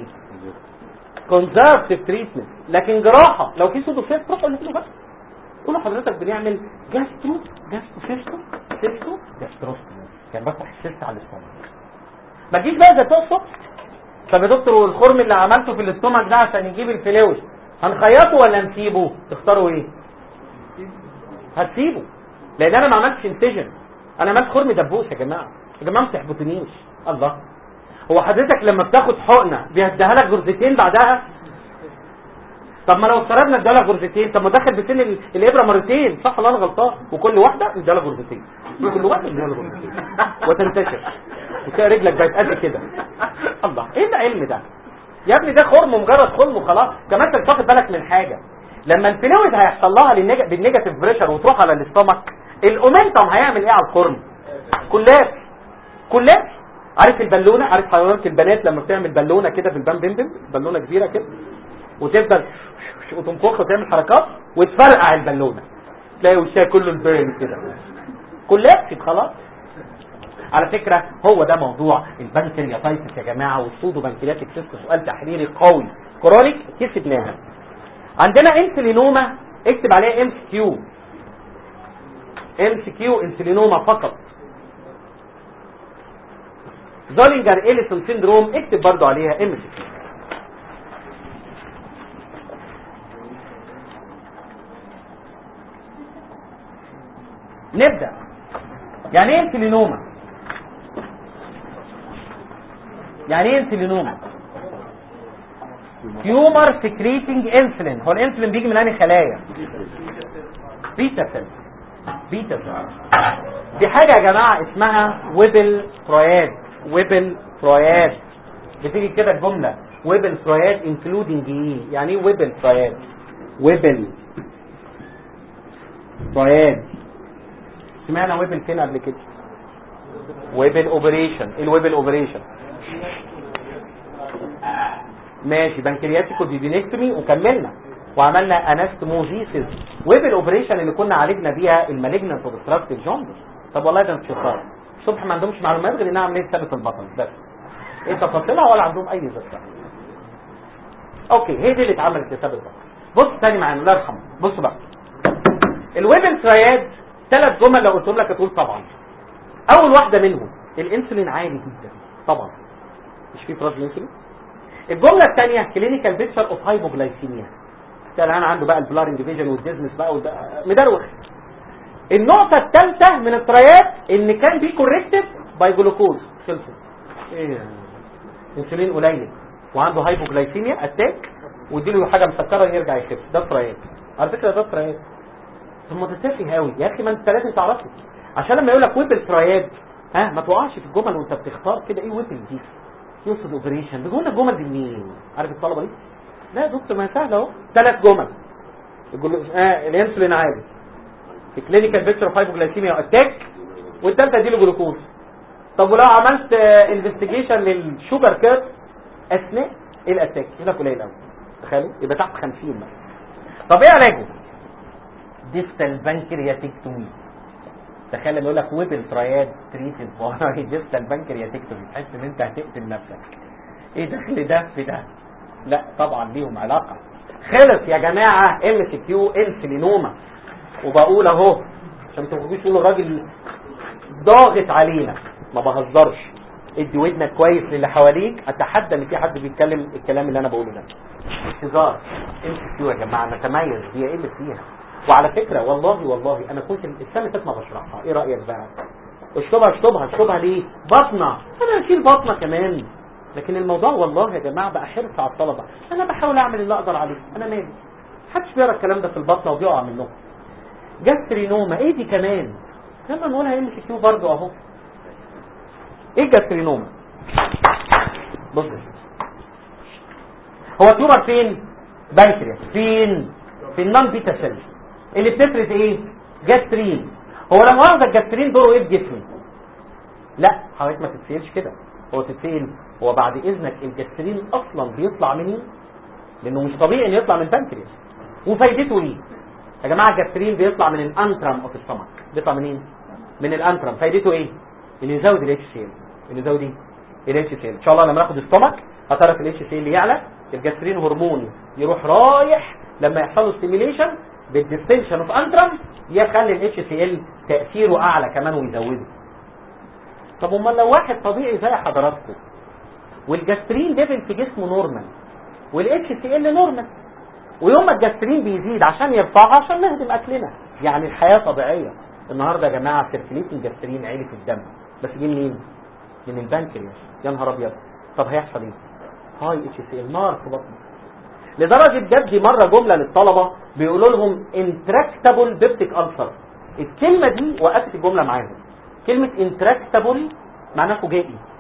كونزرفتيف تريتمنت لكن جراحه لو في سودوسيت روح قول له بقى قول له حضرتك بنعمل جاسترو جاسترو سيستو سيستو جاستروستومي كان بفتح السيست على الاستومك ما تجيش بقى زي بتوع الصبح طب يا دكتور والخرم اللي عملته في الاستومك ده عشان يجيب الفلوس هنخيطه ولا نسيبه تختاروا ايه هتسيبه لان انا ما عملتش انتجن انا عملت خرم دبوس يا جماعه يا جماعه ما تحبطنيش الله هو حضرتك لما بتاخد حقنه بيديها لك غرزتين بعدها طب ما لو افترضنا اديها لك غرزتين طب ما داخل بسن ال- الابره مرتين صح ولا انا غلطان وكل واحده اديها لك غرزتين كل واحده اديها لك غرزتين وتنتشر وتلاقي رجلك بقت قد كده الله ايه العلم ده يا ابني ده خرم مجرد خرم وخلاص كمان انت مش واخد بالك من حاجه لما الفلويد هيحصل لها للنيج- بالنيجاتيف بريشر وتروح على الاستومك الاومنتم هيعمل ايه على الخرم كلاب كلاب عارف البالونه عارف حيوانات البنات لما بتعمل بالونه كده في البام بيمبم بالونه كبيره كده وتفضل وتنفخ وتعمل حركات وتفرقع البالونه تلاقي وشها كله البيرن كده كلاب خلاص على فكرة هو ده موضوع البنكرياتايتس يا جماعة والسودو بنكرياتيك سيست سؤال تحريري قوي كرونيك كسبناها عندنا انسلينوما اكتب عليها ام كيو ام كيو انسلينوما فقط زولينجر اليسون سيندروم اكتب برضو عليها ام كيو نبدأ يعني ايه انسلينوما يعني ايه انسلينوما تيومر سكريتنج انسولين هو الانسولين بيجي من انهي خلايا بيتا سيل بيتا سيل دي حاجه يا جماعه اسمها ويبل تروياد ويبل تروياد بتيجي كده الجمله ويبل تروياد انكلودنج ايه يعني ايه ويبل تروياد ويبل تروياد سمعنا ويبل فين قبل كده ويبل اوبريشن ايه الويبل اوبريشن ماشي بنكرياتيكو ديدينكتومي وكملنا وعملنا انستموزيسيس ويبل اوبريشن اللي كنا عالجنا بيها المالجنت اوبستراكتيف جوندس طب والله ده انتصار الصبح ما عندهمش معلومات غير انها عمليه ثابت البطن بس ايه تفاصيلها ولا عندهم اي ذكر اوكي هي دي اللي اتعملت لثابت البطن بص تاني معانا الله يرحمه بص بقى الويبل ترياد ثلاث جمل لو قلتهم لك هتقول طبعا اول واحده منهم الانسولين عالي جدا طبعا مش في فراز الانسولين الجمله الثانيه كلينيكال بيكتشر اوف هايبوجلايسيميا كان انا عنده بقى البلارنج ديفيجن والديزنس بقى والد- مدروخ النقطه الثالثه من التريات ان كان بي كوركتيف باي جلوكوز خلصت ايه انسولين قليل وعنده هايبوجلايسيميا اتاك واديله حاجه مسكره يرجع يخف ده تريات على فكره ده تريات ثم ده تافه قوي يا اخي ما انت لازم تعرفه عشان لما يقول لك ويبل تراياد ها ما تقعش في الجمل وانت بتختار كده ايه ويبل دي يقصد اوبريشن بيقول لك الجمل دي منين عارف الطلبه دي لا يا دكتور ما هي سهله اهو ثلاث جمل الجلو... آه الانسولين عالي الكلينيكال بيكتشر اوف هايبوجلايسيميا واتاك والثالثه دي له جلوكوز طب ولو عملت انفستيجيشن للشوجر كيرف اثناء الاتاك يقول لك قليل قوي تخيلوا يبقى تحت 50 مثلا طب ايه علاجه ديستال بانكرياتكتومي تخيل لما يقول لك ويبل تراياد تريتد باي ديستال بانكرياتكتومي تحس ان انت هتقتل نفسك ايه دخل ده في ده لا طبعا ليهم علاقه خلص يا جماعه ام سي كيو انسلينوما وبقول اهو عشان ما تخرجوش تقولوا الراجل ضاغط علينا ما بهزرش ادي ودنك كويس للي حواليك اتحدى ان في حد بيتكلم الكلام اللي انا بقوله ده هزار ام سي كيو يا جماعه نتميز هي ايه اللي فيها وعلى فكره والله والله انا كنت السنه اللي فاتت ما بشرحها ايه رايك بقى اشطبها اشطبها اشطبها ليه بطنه انا اشيل بطنه كمان لكن الموضوع والله يا جماعه بقى حرص على الطلبه انا بحاول اعمل اللي اقدر عليه انا مالي محدش بيقرا الكلام ده في البطنه وبيقع منهم جاسترينوما ايه دي كمان يلا نقولها ام سي كيو برضه اهو ايه الجاسترينوما بص يا شيخ. هو تيومر فين بنكرياس فين في النون بيتا سيل اللي بتفرز ايه جاسترين هو لما واخد الجاسترين دوره ايه في جسمي لا حضرتك ما تتسيلش كده هو تتسيل هو بعد اذنك الجاسترين اصلا بيطلع منين لانه مش طبيعي انه يطلع من البنكرياس وفايدته ايه يا جماعه الجاسترين بيطلع من الانترم اوف السمك بيطلع منين من الانترم فايدته ايه انه يزود الاتش سي ال انه يزود ايه الاتش سي ال ان شاء الله لما ناخد السمك هتعرف الاتش سي ال يعلى الجاسترين هرمون يروح رايح لما يحصل له ستيميليشن بالديستنشن اوف انترم يخلي الاتش سي ال تاثيره اعلى كمان ويزوده طب امال لو واحد طبيعي زي حضراتكم والجاسترين ليفل في جسمه نورمال والاتش سي ال نورمال ويوم ما الجاسترين بيزيد عشان يرفعها عشان نهضم اكلنا يعني الحياه طبيعيه النهارده يا جماعه سيركليتنج جاسترين عالي في الدم بس جه منين؟ من البنكرياس يا نهار ابيض طب هيحصل ايه؟ هاي اتش سي ال نار في بطنك لدرجه جد مره جمله للطلبه بيقولوا لهم انتراكتابل بيبتيك السر الكلمه دي وقفت الجمله معاهم كلمه انتراكتابل معناها فجائي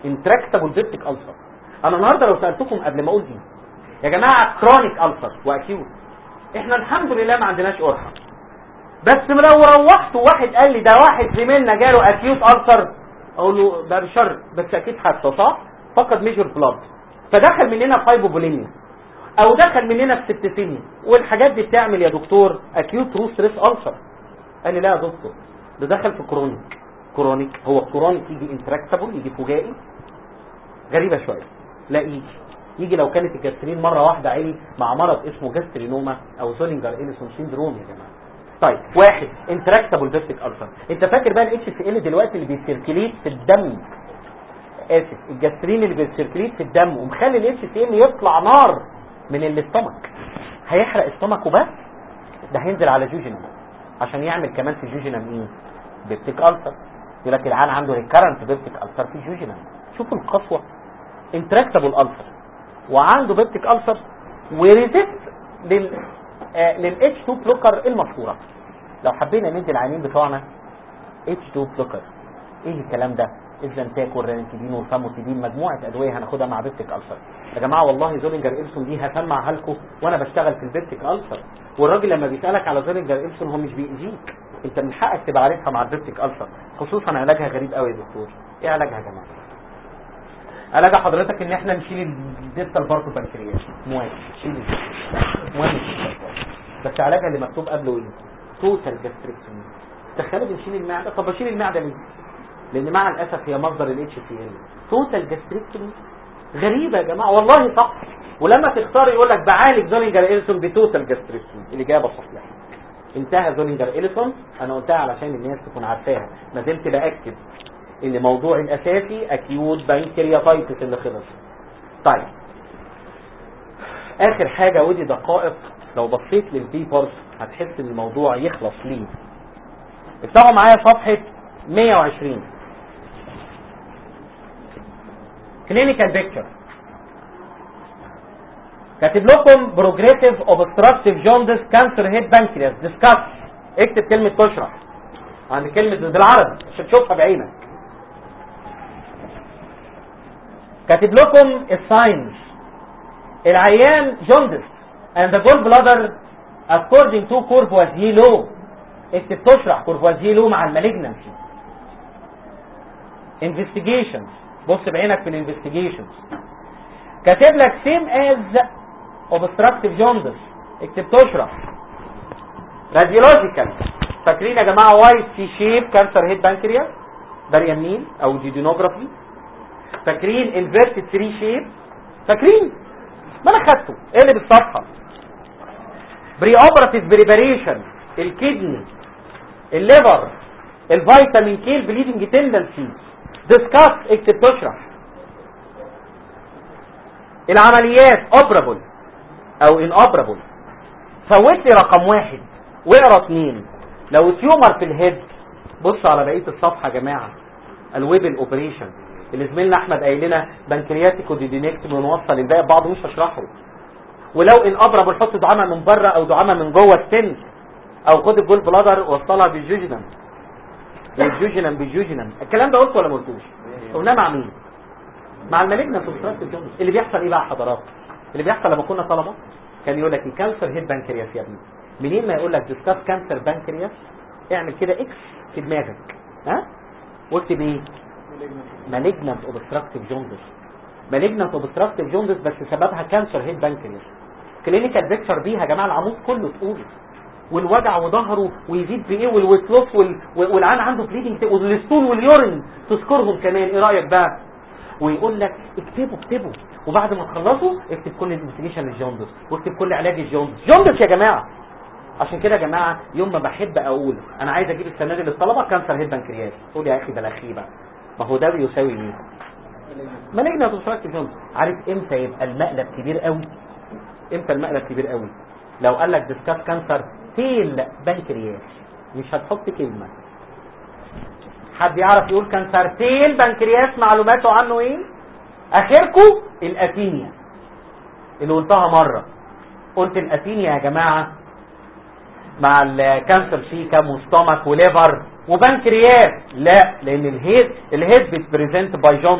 انتراكتابل بيبتيك ألسر انا النهارده لو سالتكم قبل ما اقول دي يا جماعه كرونيك ألسر واكيوت احنا الحمد لله ما عندناش قرحه بس لو روحت واحد قال لي ده واحد زميلنا جاله اكيوت ألسر اقول له ده بشر بس اكيد حادثه صح فقد ميجر بلاد فدخل مننا في هايبوبوليميا او دخل مننا في سبتيسيميا والحاجات دي بتعمل يا دكتور اكيوت روس ريس ألسر قال لي لا يا دكتور ده دخل في كرونيك كرونيك هو الكرونيك يجي انتراكتابل يجي فجائي غريبه شويه لا يجي يجي لو كانت الجاسترين مره واحده عالي مع مرض اسمه جاسترينوما او زولينجر اليسون سيندروم يا جماعه طيب واحد انتراكتابل بيبتيك ألسر انت فاكر بقى الاتش سي ال دلوقتي اللي بيسيركليت في الدم اسف الجاسترين اللي بيسيركليت في الدم ومخلي الاتش سي ال يطلع نار من الاستمك هيحرق استمكه بس ده هينزل على جوجينم عشان يعمل كمان في جوجينم ايه بيبتيك ألسر يقول لك العيان عنده ريكارنت بيبتيك ألسر في جوجينم شوفوا القسوه انتراكتابل ألسر وعنده بيبتيك ألسر وريزيست لل للاتش 2 بلوكر المشهوره لو حبينا ندي العينين بتوعنا اتش 2 بلوكر ايه الكلام ده الزنتاك والرانتيدين والفاموتيدين مجموعه ادويه هناخدها مع بيبتيك ألسر يا جماعه والله زولينجر إلسون دي هسمعها لكم وانا بشتغل في البيبتيك ألسر والراجل لما بيسالك على زولينجر إلسون هو مش بيأذيك انت من حقك تبقى عارفها مع البيبتيك ألسر خصوصا علاجها غريب قوي يا دكتور ايه علاجها يا جماعه علاج حضرتك ان احنا نشيل الديستال بارتو بنكرياس موافق شيل موافق بس علاجها اللي مكتوب قبله ايه توتال جاستريكتومي تخيلوا بنشيل المعده طب بشيل المعده ليه لان مع الاسف هي مصدر الاتش سي ال توتال جاستريكتومي غريبه يا جماعه والله صح ولما تختار يقول لك بعالج زولينجر إليسون بتوتال جاستريكتومي الاجابه صحيحه انتهى زولينجر إليسون انا قلتها علشان الناس تكون عارفاها ما زلت باكد ان موضوع الاساسي اكيوت بانكرياتايتس اللي خلص طيب اخر حاجه ودي دقائق لو بصيت للبيبرز هتحس ان الموضوع يخلص ليه افتحوا معايا صفحه 120 كلينيكال بيكتشر كاتب لكم بروجريسيف اوبستراكتيف جوندس كانسر هيد بانكرياس ديسكاس اكتب كلمه تشرح عند كلمه بالعربي عشان تشوفها بعينك كاتب لكم الساينز العيان جوندس and the gallbladder according to Courvoisier law اكتب تشرح كورفوازيه لو مع المالجنسي investigations بص بعينك في الانفستيجيشنز كاتب لك same as obstructive jaundice اكتب تشرح radiological فاكرين يا جماعه وايت سي شيب كانسر هيد بانكرياس ده اليمين او ديدينوجرافي فاكرين انفيرتد 3 شيب فاكرين ما انا خدته اقلب الصفحه بري اوبراتيف بريباريشن الكدني الليفر الفيتامين كي البليدنج تندنسي ديسكاس اكتب تشرح العمليات اوبرابل او ان اوبرابل فوت لي رقم واحد واقرا اثنين لو تيومر في الهيد بص على بقيه الصفحه يا جماعه الويبل اوبريشن اللي زميلنا احمد قايل لنا بنكرياتيك وديدينكت ونوصل الباقي ببعضه مش هشرحه ولو ان ابرب نحط دعامه من بره او دعامه من جوه السن او خد الجول بلادر وصلها بالجوجنم بالجوجنم بالجوجنم الكلام ده قلته ولا ما قلتوش قلناه مع مين مع المالجنا سبسترات الجونز اللي بيحصل ايه بقى حضرات اللي بيحصل لما كنا طلبه كان يقول لك الكانسر هيد بانكرياس يا ابني منين ما يقول لك ديسكاس كانسر بانكرياس اعمل كده اكس في دماغك ها واكتب ايه مالجنانت اوبستراكتيف جوندس مالجنانت اوبستراكتيف جوندس بس سببها كانسر هيد بانكرياس كلينيكال بيكتشر بيها يا جماعه العمود كله تقوله والوجع وظهره ويزيد بايه والويت لوس وال... والعين عنده بليدنج والستول واليورين تذكرهم كمان ايه رايك بقى ويقول لك اكتبوا اكتبوا وبعد ما تخلصوا اكتب كل الانفستيجيشن للجوندس واكتب كل علاج الجوندس جوندس يا جماعه عشان كده يا جماعه يوم ما بحب اقول انا عايز اجيب السنه دي للطلبه كانسر هيد بنكرياس تقول يا اخي ده بقى ما هو ده بيساوي ايه مالجنا اوبستراكتيف جوندس عارف امتى يبقى المقلب كبير قوي امتى المقلب كبير قوي لو قال لك ديسكاس كانسر تيل بنكرياس مش هتحط كلمه حد يعرف يقول كانسر تيل بنكرياس معلوماته عنه ايه اخركم الاتينيا اللي قلتها مره قلت الاتينيا يا جماعه مع الكانسر سيكم وستومك وليفر وبنكرياس لا لان الهيد الهيد بتبريزنت باي جوندس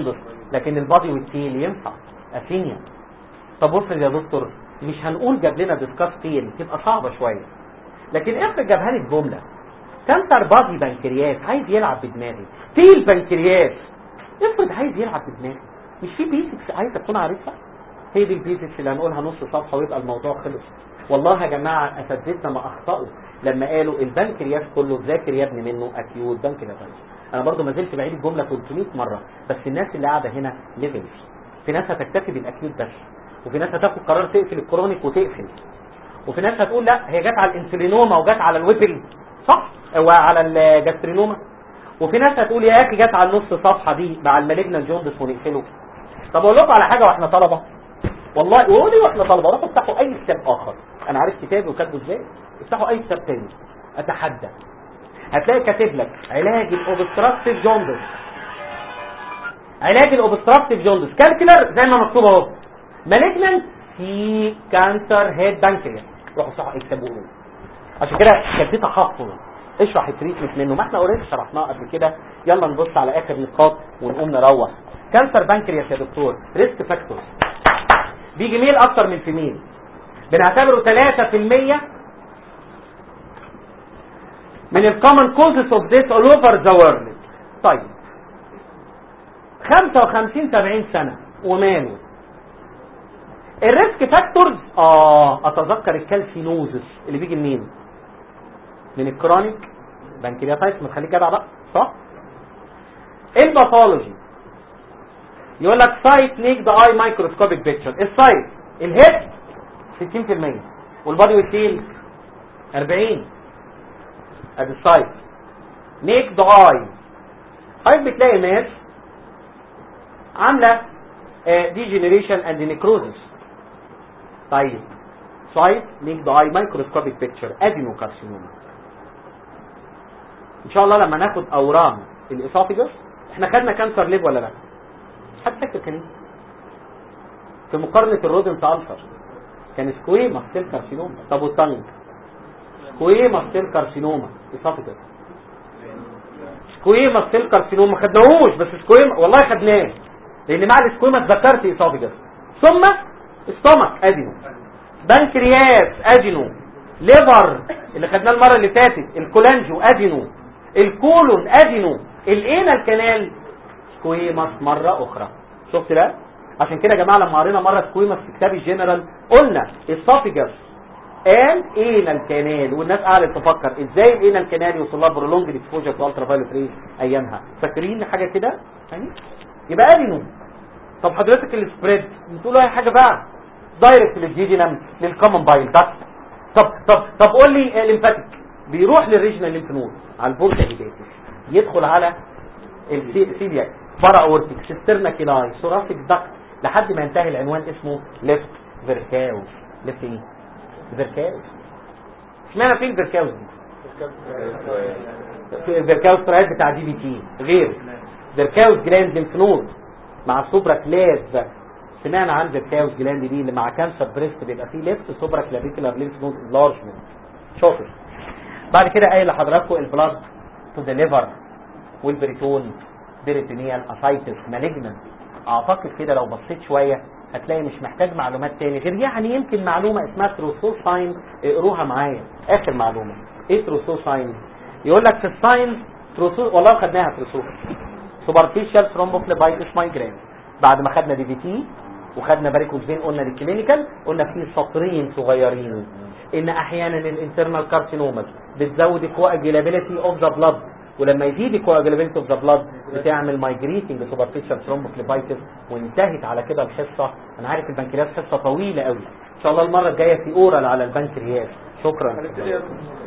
لكن البادي والتيل ينفع اثينيا طب افرض يا دكتور مش هنقول جاب لنا ديسكاس تيل تبقى صعبه شويه لكن افرض جابها لي بجمله كانسر بادي بنكرياس عايز يلعب بدماغي تيل بنكرياس افرض عايز يلعب بدماغي مش في بيسكس عايز اكون عارفها هي دي البيزكس اللي هنقولها نص صفحه ويبقى الموضوع خلص والله يا جماعه اساتذتنا ما اخطاوا لما قالوا البنكرياس كله ذاكر يا ابني منه اكيوت بنكرياس انا برضو ما زلت بعيد الجمله 300 مره بس الناس اللي قاعده هنا ليفلز في ناس هتكتفي بالاكيوت بس وفي ناس هتاخد قرار تقفل الكرونيك وتقفل وفي ناس هتقول لا هي جت على الانسولينوما وجت على الويبل صح وعلى الجاسترينوما وفي ناس هتقول يا اخي جت على النص صفحه دي مع المالجنال جوندس ونقفله طب اقول لكم على حاجه واحنا طلبه والله وقولي واحنا طلبه روحوا افتحوا اي كتاب اخر انا عارف كتابي وكاتبه ازاي افتحوا اي كتاب تاني اتحدى هتلاقي كاتب لك علاج الاوبستراكتيف جوندس علاج الاوبستراكتيف جوندس كالكولر زي ما مكتوب اهو مالجنانت في كانسر هيد بانكرياس روحوا صح اكتبوا له عشان كده كان في تحفظ اشرح التريتمنت منه ما احنا اوريدي شرحناه قبل كده يلا نبص على اخر نقاط ونقوم نروح كانسر بانكرياس يا دكتور ريسك فاكتور بيجي ميل اكتر من فيميل بنعتبره 3% من الكومن كوزز اوف ديث اول اوفر ذا وورلد طيب 55 70 سنه وماله الريسك فاكتورز اه اتذكر الكالسينوزس اللي بيجي منين من الكرونيك بنكرياتايتس ما تخليك جدع بقى صح الباثولوجي يقول لك سايت نيك ذا اي مايكروسكوبيك بيكتشر السايت الهيد 60% والبادي والتيل 40 ادي السايت نيك ذا اي حضرتك بتلاقي ناس عامله ديجنريشن اند نيكروزس طيب سايت نيك ذا اي مايكروسكوبيك بيكتشر ادينوكارسينوما ان شاء الله لما ناخد اورام الاسوفيجس احنا خدنا كانسر ليب ولا لا حد فاكر كان ايه في مقارنه الرودنت الفر كان سكويما سيل كارسينوما طب والتانج سكويما سيل كارسينوما اسوفيجس سكويما سيل كارسينوما ما خدناهوش بس سكويما والله خدناه لان مع السكويما ذكرت اسوفيجس ثم استومك ادينو بنكرياس ادينو ليفر اللي خدناه المره اللي فاتت الكولانجو ادينو الكولون ادينو الاينا الكنال سكويماس مره اخرى شفت ده عشان كده يا جماعه لما قرينا مره سكويماس في كتاب الجنرال قلنا اسوفيجاس ان اينا الكنال والناس قعدت تفكر ازاي الاينا الكنال يوصل لها برولونج اكسبوجر تو الترا فايولت ريز ايامها فاكرين حاجه كده يعني يبقى ادينو طب حضرتك السبريد بتقولوا اي حاجه بقى دايركت للجيجينم للكومن بايل داكت طب طب طب قول لي الليمفاتيك بيروح للريجنال ليمف نود على البورتا هيداتس يدخل على السيلياك برا اورتيك سيسترنا كيلاي ثوراسيك داكت لحد ما ينتهي العنوان اسمه ليفت فيركاوس ليفت ايه فيركاوس اشمعنى فين فيركاوس دي فيركاوس ترايد بتاع دي بي تي غير فيركاوس جلاند ليمف نود مع سوبرا كلاف سمعنا عن فيركاوس جلاند دي اللي مع كانسر بريست بيبقى فيه ليفت سوبرا كلافيكولار ليمف نود انلارجمنت شاطر بعد كده قايل لحضراتكم البلاد تو ذا ليفر والبريتون بيريتونيال اسايتس مالجننت اعتقد كده لو بصيت شويه هتلاقي مش محتاج معلومات تاني غير يعني يمكن معلومه اسمها تروسو ساين اقروها معايا اخر معلومه ايه تروسو ساين يقول لك في الساين تروسو والله خدناها تروسو سوبرفيشال ثرومبوفليبايتس مايجرين بعد ما خدنا دي في تي وخدنا باريكوز فين قلنا للكلينيكال قلنا في سطرين صغيرين ان احيانا الانترنال كارسينوماز بتزود الكواجيلابيلتي اوف ذا بلاد ولما يزيد الكواجيلابيلتي اوف ذا بلاد بتعمل مايجريتنج سوبرفيشال ثرومبوفليبايتس وانتهت على كده الحصه انا عارف البنكرياس حصه طويله قوي ان شاء الله المره الجايه في اورال على البنكرياس شكرا